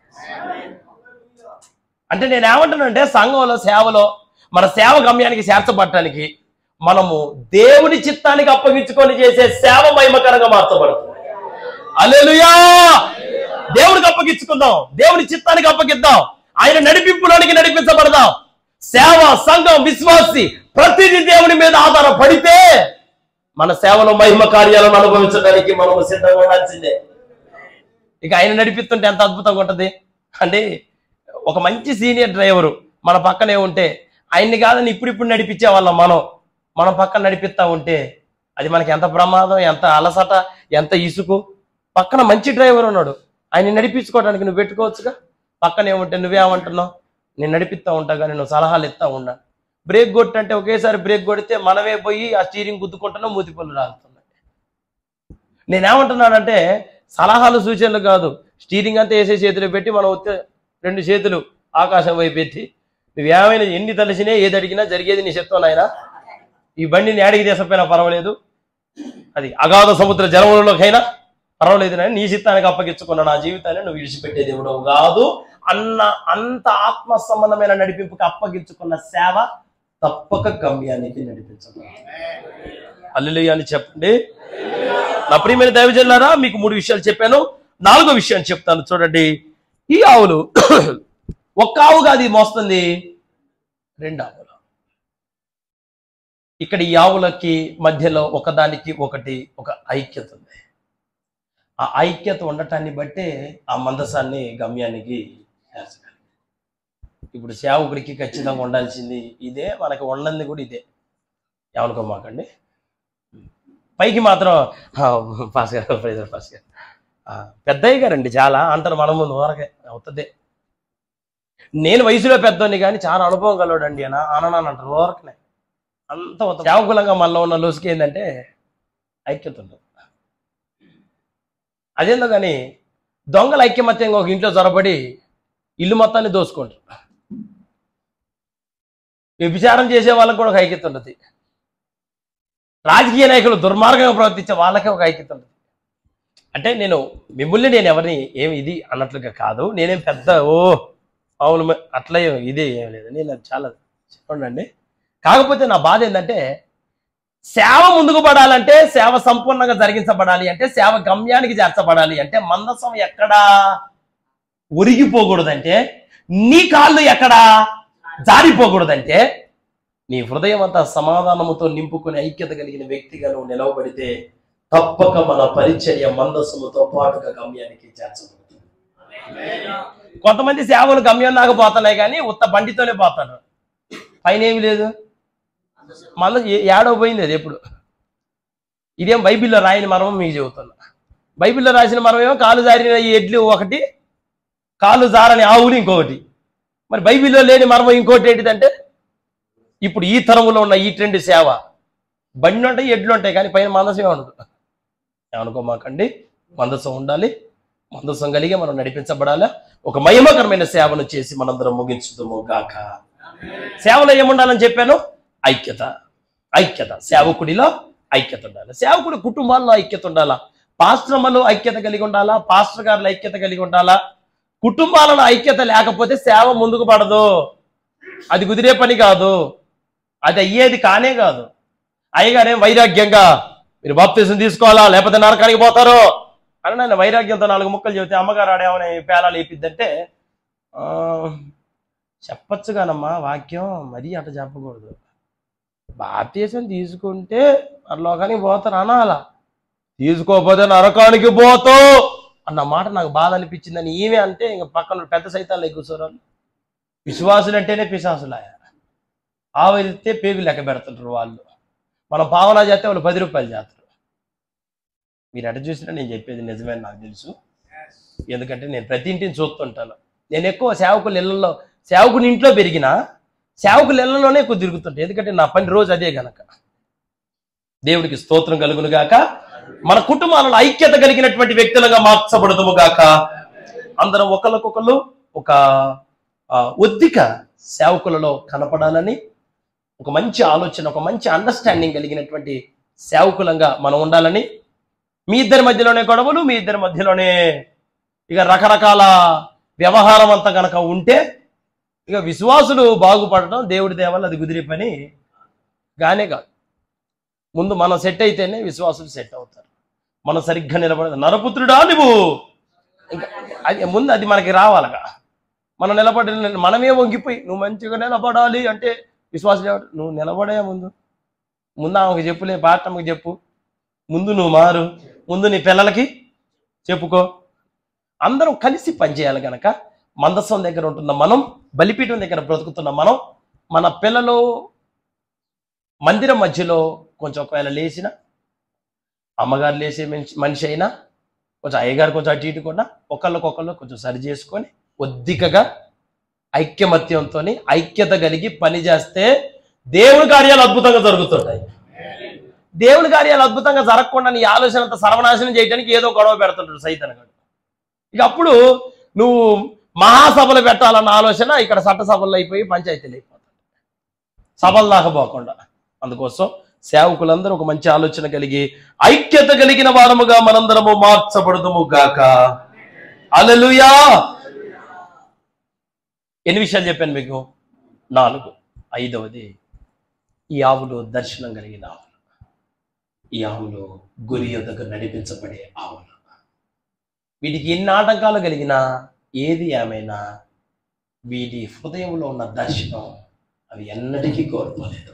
అంటే నేను ఏమంటానంటే సంఘంలో సేవలో మన సేవ గమ్యానికి చేర్చబడటానికి మనము దేవుని చిత్తానికి అప్పగించుకొని చేసే సేవ మహిమకరంగా మార్చబడుతుంది అలెలుయా దేవునికి అప్పగించుకుందాం దేవుని చిత్తానికి అప్పగిద్దాం ఆయన నడిపింపులోనికి నడిపించబడదాం సేవ సంఘం విశ్వాసి ప్రతిదీ దేవుని మీద ఆధారపడితే మన సేవలో మహిమ కార్యాలను అనుభవించడానికి మనము సిద్ధంగా ఉండాల్సిందే ఇక ఆయన నడిపిస్తుంటే ఎంత అద్భుతంగా ఉంటది అంటే ఒక మంచి సీనియర్ డ్రైవరు మన పక్కనే ఉంటే ఆయన్ని కాదని ఇప్పుడు ఇప్పుడు నడిపించే వాళ్ళం మనం మన పక్కన నడిపిస్తా ఉంటే అది మనకి ఎంత ప్రమాదం ఎంత అలసట ఎంత ఇసుకు పక్కన మంచి డ్రైవర్ ఉన్నాడు ఆయన నడిపించుకోవడానికి నువ్వు పెట్టుకోవచ్చుగా పక్కనే ఉంటే నువ్వేమంటున్నావు నేను నడిపిస్తా ఉంటా కానీ నువ్వు సలహాలు ఇస్తా ఉన్నా బ్రేక్ కొట్టంటే ఒకేసారి బ్రేక్ కొడితే మనమే పోయి ఆ స్టీరింగ్ గుద్దుకుంటున్నాం మూతి పళ్ళు రాలుతున్నాయి నేనేమంటున్నానంటే సలహాలు సూచనలు కాదు స్టీరింగ్ అంతా వేసే చేతిలో పెట్టి మనం ఉత్తే రెండు చేతులు ఆకాశం వైపు ఎత్తి నువ్వేమైనా ఎన్ని తలసినా ఏది అడిగినా జరిగేది నీ చెప్తావు నాయనా ఈ బండిని ఏడికి తీసపోయినా పర్వాలేదు అది అగాధ సముద్ర జలములలోకైనా పర్వాలేదు నాయన నీ చిత్తానికి అప్పగించుకున్న నా జీవితాన్ని నువ్వు విడిచిపెట్టే దేవుడు కాదు అన్న అంత ఆత్మ సంబంధమైన నడిపింపుకి అప్పగించుకున్న సేవ తప్పక గమ్యానికి నడిపించబడుతుంది అల్లుయ్య అని చెప్పండి నా ప్రియమైన దైవజనులారా మీకు మూడు విషయాలు చెప్పాను నాలుగో విషయాన్ని చెప్తాను చూడండి ఈ ఆవులు ఒక్క ఆవుగా అది మోస్తుంది రెండు ఆవులు ఇక్కడ ఈ ఆవులకి మధ్యలో ఒకదానికి ఒకటి ఒక ఐక్యత ఉంది ఆ ఐక్యత ఉండటాన్ని బట్టే ఆ మందసాన్ని గమ్యానికి చేర్చగలిగింది ఇప్పుడు సేవకుడికి ఖచ్చితంగా ఉండాల్సింది ఇదే మనకి ఉండంది కూడా ఇదే ఏమనుకోమాకండి పైకి మాత్రం ఆ, పాస్ గారు ప్రైజర్ పాస్ గారు ఆ, పెద్దయ్య గారండి చాలా అంటారు మన ముందు వరకే అవుతుంది నేను వయసులో పెద్దోని కానీ చాలా అనుభవం కలవాడండి అని అనని అంటారు ఊరకనే అంత అవుతుంది సేవకులంగా మనలో ఉన్న లోసుకి ఏంటంటే ఐక్యత ఉండదు అదేందో కానీ దొంగల ఐక్యమత్యంగా ఒక ఇంట్లో జొరబడి ఇల్లు మొత్తాన్ని దోసుకుంటారు వ్యభిచారం చేసే వాళ్ళకి కూడా ఒక ఐక్యత ఉండదు రాజకీయ నాయకులు దుర్మార్గంగా ప్రవర్తించే వాళ్ళకే ఒక ఐక్యత ఉంటుంది అంటే నేను మిమ్మల్ని నేను ఎవరిని ఏమి ఇది అన్నట్లుగా కాదు నేనేం పెద్ద ఓ అవును మ- అట్లా ఏం- ఇదే ఏం లేదు నేను అది చాలా చూడండి కాకపోతే నా బాధ ఏంటంటే సేవ ముందుకు పడాలంటే సేవ సంపూర్ణంగా జరిగించబడాలి అంటే సేవ గమ్యానికి చేర్చబడాలి అంటే మందసం ఎక్కడా ఒరిగిపోకూడదంటే నీ కాళ్ళు ఎక్కడా జారిపోకూడదంటే నీ హృదయం అంతా సమాధానముతో నింపుకుని ఐక్యత కలిగిన వ్యక్తిగా నువ్వు నిలవబడితే తప్పక మన పరిచర్య మందసముతో పాటుగా గమ్యానికి చేర్చబడుతుంది కొంతమంది సేవలు గమ్యం దాకా పోతున్నాయి కానీ ఉత్త బండితోనే పోతారు పైన ఏమి లేదు మళ్ళీ ఏడో పోయింది అది ఎప్పుడు ఇదేం బైబిల్లో రాయని మర్మం మీకు చెబుతున్నా బైబిల్లో రాసిన మర్మం ఏమో కాలు జారిన ఈ ఎడ్లు ఒకటి కాలు జారని ఆవులు ఇంకొకటి మరి బైబిల్లో లేని మర్మం ఇంకోటి ఏంటిదంటే ఇప్పుడు ఈ తరంలో ఉన్న ఈ ట్రెండ్ సేవ బండి ఉంటాయి ఎడ్లు ఉంటాయి కానీ పైన మందసం ఉండదు ఏమనుకోమాకండి మందసం ఉండాలి మందసం కలిగి మనం నడిపించబడాలా ఒక మహిమకరమైన సేవను చేసి మనందరం ముగించుదాము గాక సేవలో ఏముండాలని చెప్పాను ఐక్యత ఐక్యత సేవకుడిలో ఐక్యత ఉండాలి సేవకుడి కుటుంబాల్లో ఐక్యత ఉండాలా పాస్ట్రమ్మలో ఐక్యత కలిగి ఉండాలా పాస్టర్ గారుల ఐక్యత కలిగి ఉండాలా కుటుంబాలలో ఐక్యత లేకపోతే సేవ ముందుకు పడదు అది కుదిరే పని కాదు అది అయ్యేది కానే కాదు అయ్యగానే వైరాగ్యంగా మీరు బాప్తీసం తీసుకోవాలా లేకపోతే నరకానికి పోతారు అని నేను వైరాగ్యంతో నాలుగు ముక్కలు చెబితే అమ్మగారు ఆడేమని పేలాలు వేపిద్దంటే ఆ, చెప్పచ్చు కానమ్మా వాక్యం మరీ అట చెప్పకూడదు బాప్తీసం తీసుకుంటే లోకానికి పోతారు అనాలా తీసుకోకపోతే నరకానికి పోతావు అన్న మాట నాకు బాధ అనిపించిందని ఈమె అంటే ఇంక పక్కన పెద్ద సైతాలు కూర్చోరాలు విశ్వాసులు అంటేనే పిశాసులాయ ఆవరిస్తే పేగులు లెక్క పెడుతుంటారు వాళ్ళు మనం పావలా చేస్తే వాళ్ళు పది రూపాయలు చేస్తారు మీరు ఎట చూసినా నేను చెప్పేది నిజమే నాకు తెలుసు ఎందుకంటే నేను ప్రతి ఇంటిని చూస్తుంటాను నేను ఎక్కువ సేవకుల ఇళ్లలో సేవకుని ఇంట్లో పెరిగిన సేవకుల ఇళ్లలోనే ఎక్కువ తిరుగుతుంటాను ఎందుకంటే నా పని రోజు అదే గనక దేవుడికి స్తోత్రం కలుగును గాక మన కుటుంబాలలో ఐక్యత కలిగినటువంటి వ్యక్తులుగా మార్చబడదుము గాక అందరం ఒకరికొకరు ఒక ఆ, ఒద్దిక సేవకులలో కనపడాలని ఒక మంచి ఆలోచన ఒక మంచి అండర్స్టాండింగ్ కలిగినటువంటి సేవకులంగా మనం ఉండాలని మీ ఇద్దరి మధ్యలోనే గొడవలు మీ ఇద్దరి మధ్యలోనే ఇక రకరకాల వ్యవహారం అంతా కనుక ఉంటే ఇక విశ్వాసులు బాగుపడడం దేవుడి దేవల్ల అది కుదిరే పని గానే కాదు ముందు మనం సెట్ అయితేనే విశ్వాసులు సెట్ అవుతారు మనం సరిగ్గా నిలబడదు నరపుత్రుడా నువ్వు ఇంకా అది ముందు అది మనకి రావాలగా మనం నిలబడి మనమే వంగిపోయి నువ్వు మంచిగా నిలబడాలి అంటే విశ్వాసం ఎవరు? నువ్వు నిలబడే ముందు ముందు ఆమెకు చెప్పులే పాటమ్మకి చెప్పు ముందు నువ్వు మారు ముందు నీ పిల్లలకి చెప్పుకో అందరం కలిసి పనిచేయాలి గనక మందస్సం దగ్గర ఉంటున్న మనం బలిపీఠం దగ్గర బ్రతుకుతున్న మనం మన పిల్లలు మందిరం మధ్యలో కొంచెం ఒకవేళ లేచిన అమ్మగారు లేచే మనిషి మనిషి అయినా కొంచెం అయ్యగారు కొంచెం అటు ఇటు కూడా ఒకళ్ళకొకళ్ళు కొంచెం సరి చేసుకొని ఒద్దికగా ఐక్యమత్యంతో ఐక్యత కలిగి పని చేస్తే దేవుని కార్యాలు అద్భుతంగా జరుగుతుంటాయి దేవుని కార్యాలు అద్భుతంగా జరగకుండా నీ ఆలోచన అంతా సర్వనాశనం చేయడానికి ఏదో గొడవ పెడుతుంటాడు సైతన్ గారు ఇక అప్పుడు నువ్వు మహాసభలు పెట్టాలన్న ఆలోచన ఇక్కడ చట్టసభల్లో అయిపోయి పంచాయతీలు అయిపోతాయి సభల దాకా పోకుండా అందుకోసం సేవకులందరూ ఒక మంచి ఆలోచన కలిగి ఐక్యత కలిగిన వారముగా మనందరము మార్చబడదుము గాక అలలుయా ఎన్ని విషయాలు చెప్పాను మీకు నాలుగు ఐదవది ఈ ఆవులు దర్శనం కలిగిన ఆవులు ఈ ఆవులు గురి యొద్దకు నడిపించబడే ఆవులు వీటికి ఎన్ని ఆటంకాలు కలిగినా ఏది ఏమైనా వీటి హృదయంలో ఉన్న దర్శనం అవి ఎన్నటికీ కోల్పోలేదు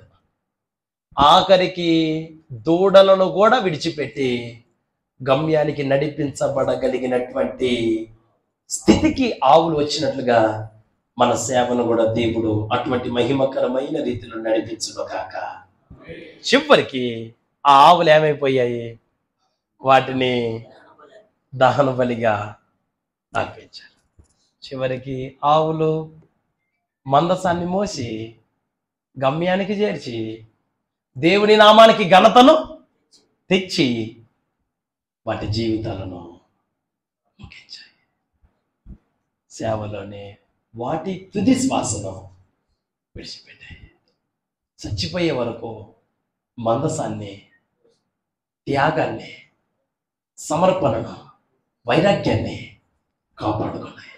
ఆఖరికి దూడలను కూడా విడిచిపెట్టి గమ్యానికి నడిపించబడగలిగినటువంటి స్థితికి ఆవులు వచ్చినట్లుగా మన సేవను కూడా దేవుడు అటువంటి మహిమకరమైన రీతిలో నడిపించును కాక చివరికి ఆ ఆవులు ఏమైపోయాయి వాటిని దహన బలిగా అర్పించారు చివరికి ఆవులు మందసాన్ని మోసి గమ్యానికి చేర్చి దేవుని నామానికి ఘనతను తెచ్చి వాటి జీవితాలను ముగించాయి సేవలోనే వాటి తుది శ్వాసను విడిచిపెట్టాయి చచ్చిపోయే వరకు మందసాన్ని త్యాగాన్ని సమర్పణను వైరాగ్యాన్ని కాపాడుకున్నాయి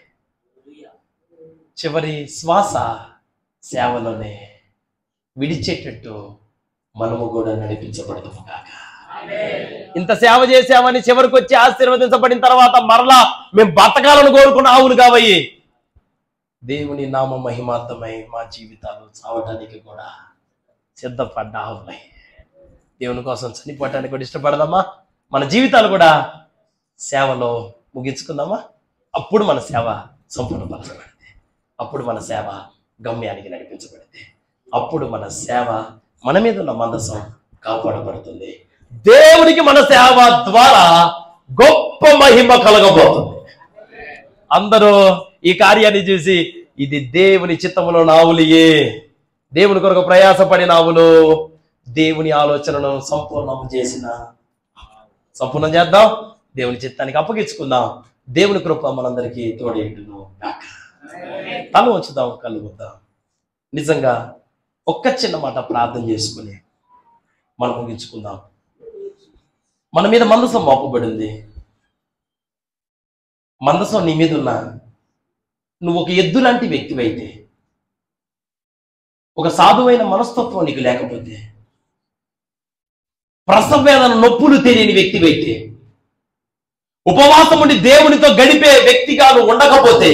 చివరి శ్వాస సేవలోనే విడిచేటట్టు మనము కూడా నడిపించబడదు కాక ఇంత సేవ చేసామని చివరికి వచ్చి ఆశీర్వదించబడిన తర్వాత మరలా మేము బతకాలను కోరుకున్న ఆవులు కావయ్యి దేవుని నామ మహిమార్థమై మా జీవితాలు చావటానికి కూడా సిద్ధపడ్డ ఆవులై దేవుని కోసం చనిపోవటానికి కూడా ఇష్టపడదామా మన జీవితాలు కూడా సేవలో ముగించుకుందామా అప్పుడు మన సేవ సంపూర్ణపరచబడింది అప్పుడు మన సేవ గమ్యానికి నడిపించబడింది అప్పుడు మన సేవ మన మీద ఉన్న మందసం కాపాడబడుతుంది దేవునికి మన సేవ ద్వారా గొప్ప మహిమ కలగబోతుంది అందరూ ఈ కార్యాన్ని చూసి ఇది దేవుని చిత్తములో నావులియే దేవుని కొరకు ప్రయాసపడిన ఆవులు దేవుని ఆలోచనను సంపూర్ణం చేసిన సంపూర్ణం చేద్దాం దేవుని చిత్తానికి అప్పగించుకుందాం దేవుని కృప మనందరికీ తోడేటును గాక. తల ఉంచుదాం కళ్ళు ముద్దాం నిజంగా ఒక్క చిన్న మాట ప్రార్థన చేసుకుని మనం ముగించుకుందాం మన మీద మందసం మోపబడింది మందసం నీ మీద ఉన్న నువ్వు ఒక ఎద్దు లాంటి వ్యక్తివైతే ఒక సాధువైన మనస్తత్వం నీకు లేకపోతే ప్రసవ వేదన నొప్పులు తెలియని వ్యక్తివైతే ఉపవాసం ఉండి దేవునితో గడిపే వ్యక్తిగా నువ్వు ఉండకపోతే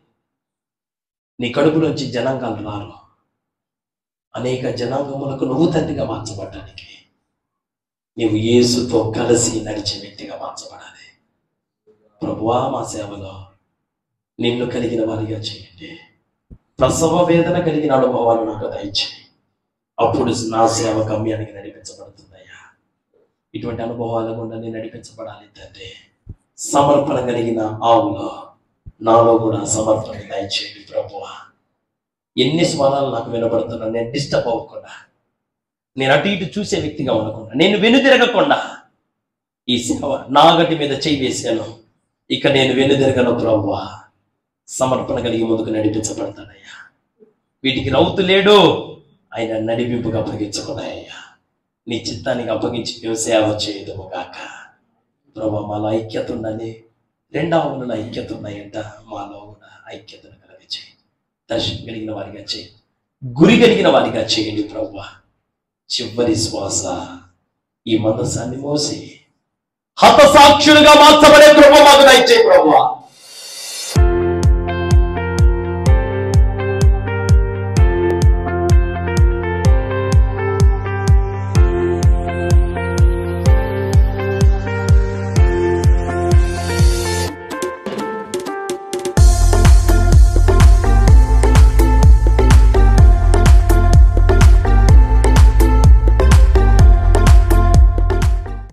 నీ కడుపులోంచి జనాంగాలు రారు అనేక జనాంగములకు నువ్వు తండ్రిగా మార్చబడటానికి నీవు యేసుతో కలిసి నడిచే వ్యక్తిగా మార్చబడాలి ప్రభువా మా సేవలో నిన్ను కలిగిన వారిగా చేయండి ప్రసవ వేదన కలిగిన అనుభవాలు నాకు దయచేయి అప్పుడు నా సేవ గమ్యానికి నడిపించబడుతుందయ్యా ఇటువంటి అనుభవాల గుండా నేను నడిపించబడాలి తండ్రి సమర్పణ కలిగిన ఆవులో నాలో కూడా సమర్పణ దయచేయండి ప్రభువా ఎన్ని స్వరాలు నాకు వినబడుతున్నా నేను డిస్టర్బ్ అవ్వకుండా నేను అటు ఇటు చూసే వ్యక్తిగా ఉండకుండా నేను వెనుతిరగకుండా ఈ సేవ నాగటి మీద చేయి వేశాను ఇక నేను వెనుదిరగను ప్రవ్వా సమర్పణ కలిగి ముందుకు నడిపించబడతానయ్యా వీటికి రౌతు లేడు ఆయన నడిపింపుగా అప్పగించుకున్నాయ్యా నీ చిత్తానికి అప్పగించి మేము సేవ చేయదుము గాక ప్రభా మాలో ఐక్యత ఉన్నది రెండవ ఐక్యత ఉన్నాయంట మాలో కూడా ఐక్యతను కలగ చేయండి దర్శనం కలిగిన వారిగా చేయండి గురి కలిగిన వారిగా చేయండి ప్రభా చివరి శ్వాస ఈ మనసాన్ని మోసి హతసాక్షులుగా మార్చబడే కృప మాకు దయచేయి ప్రభా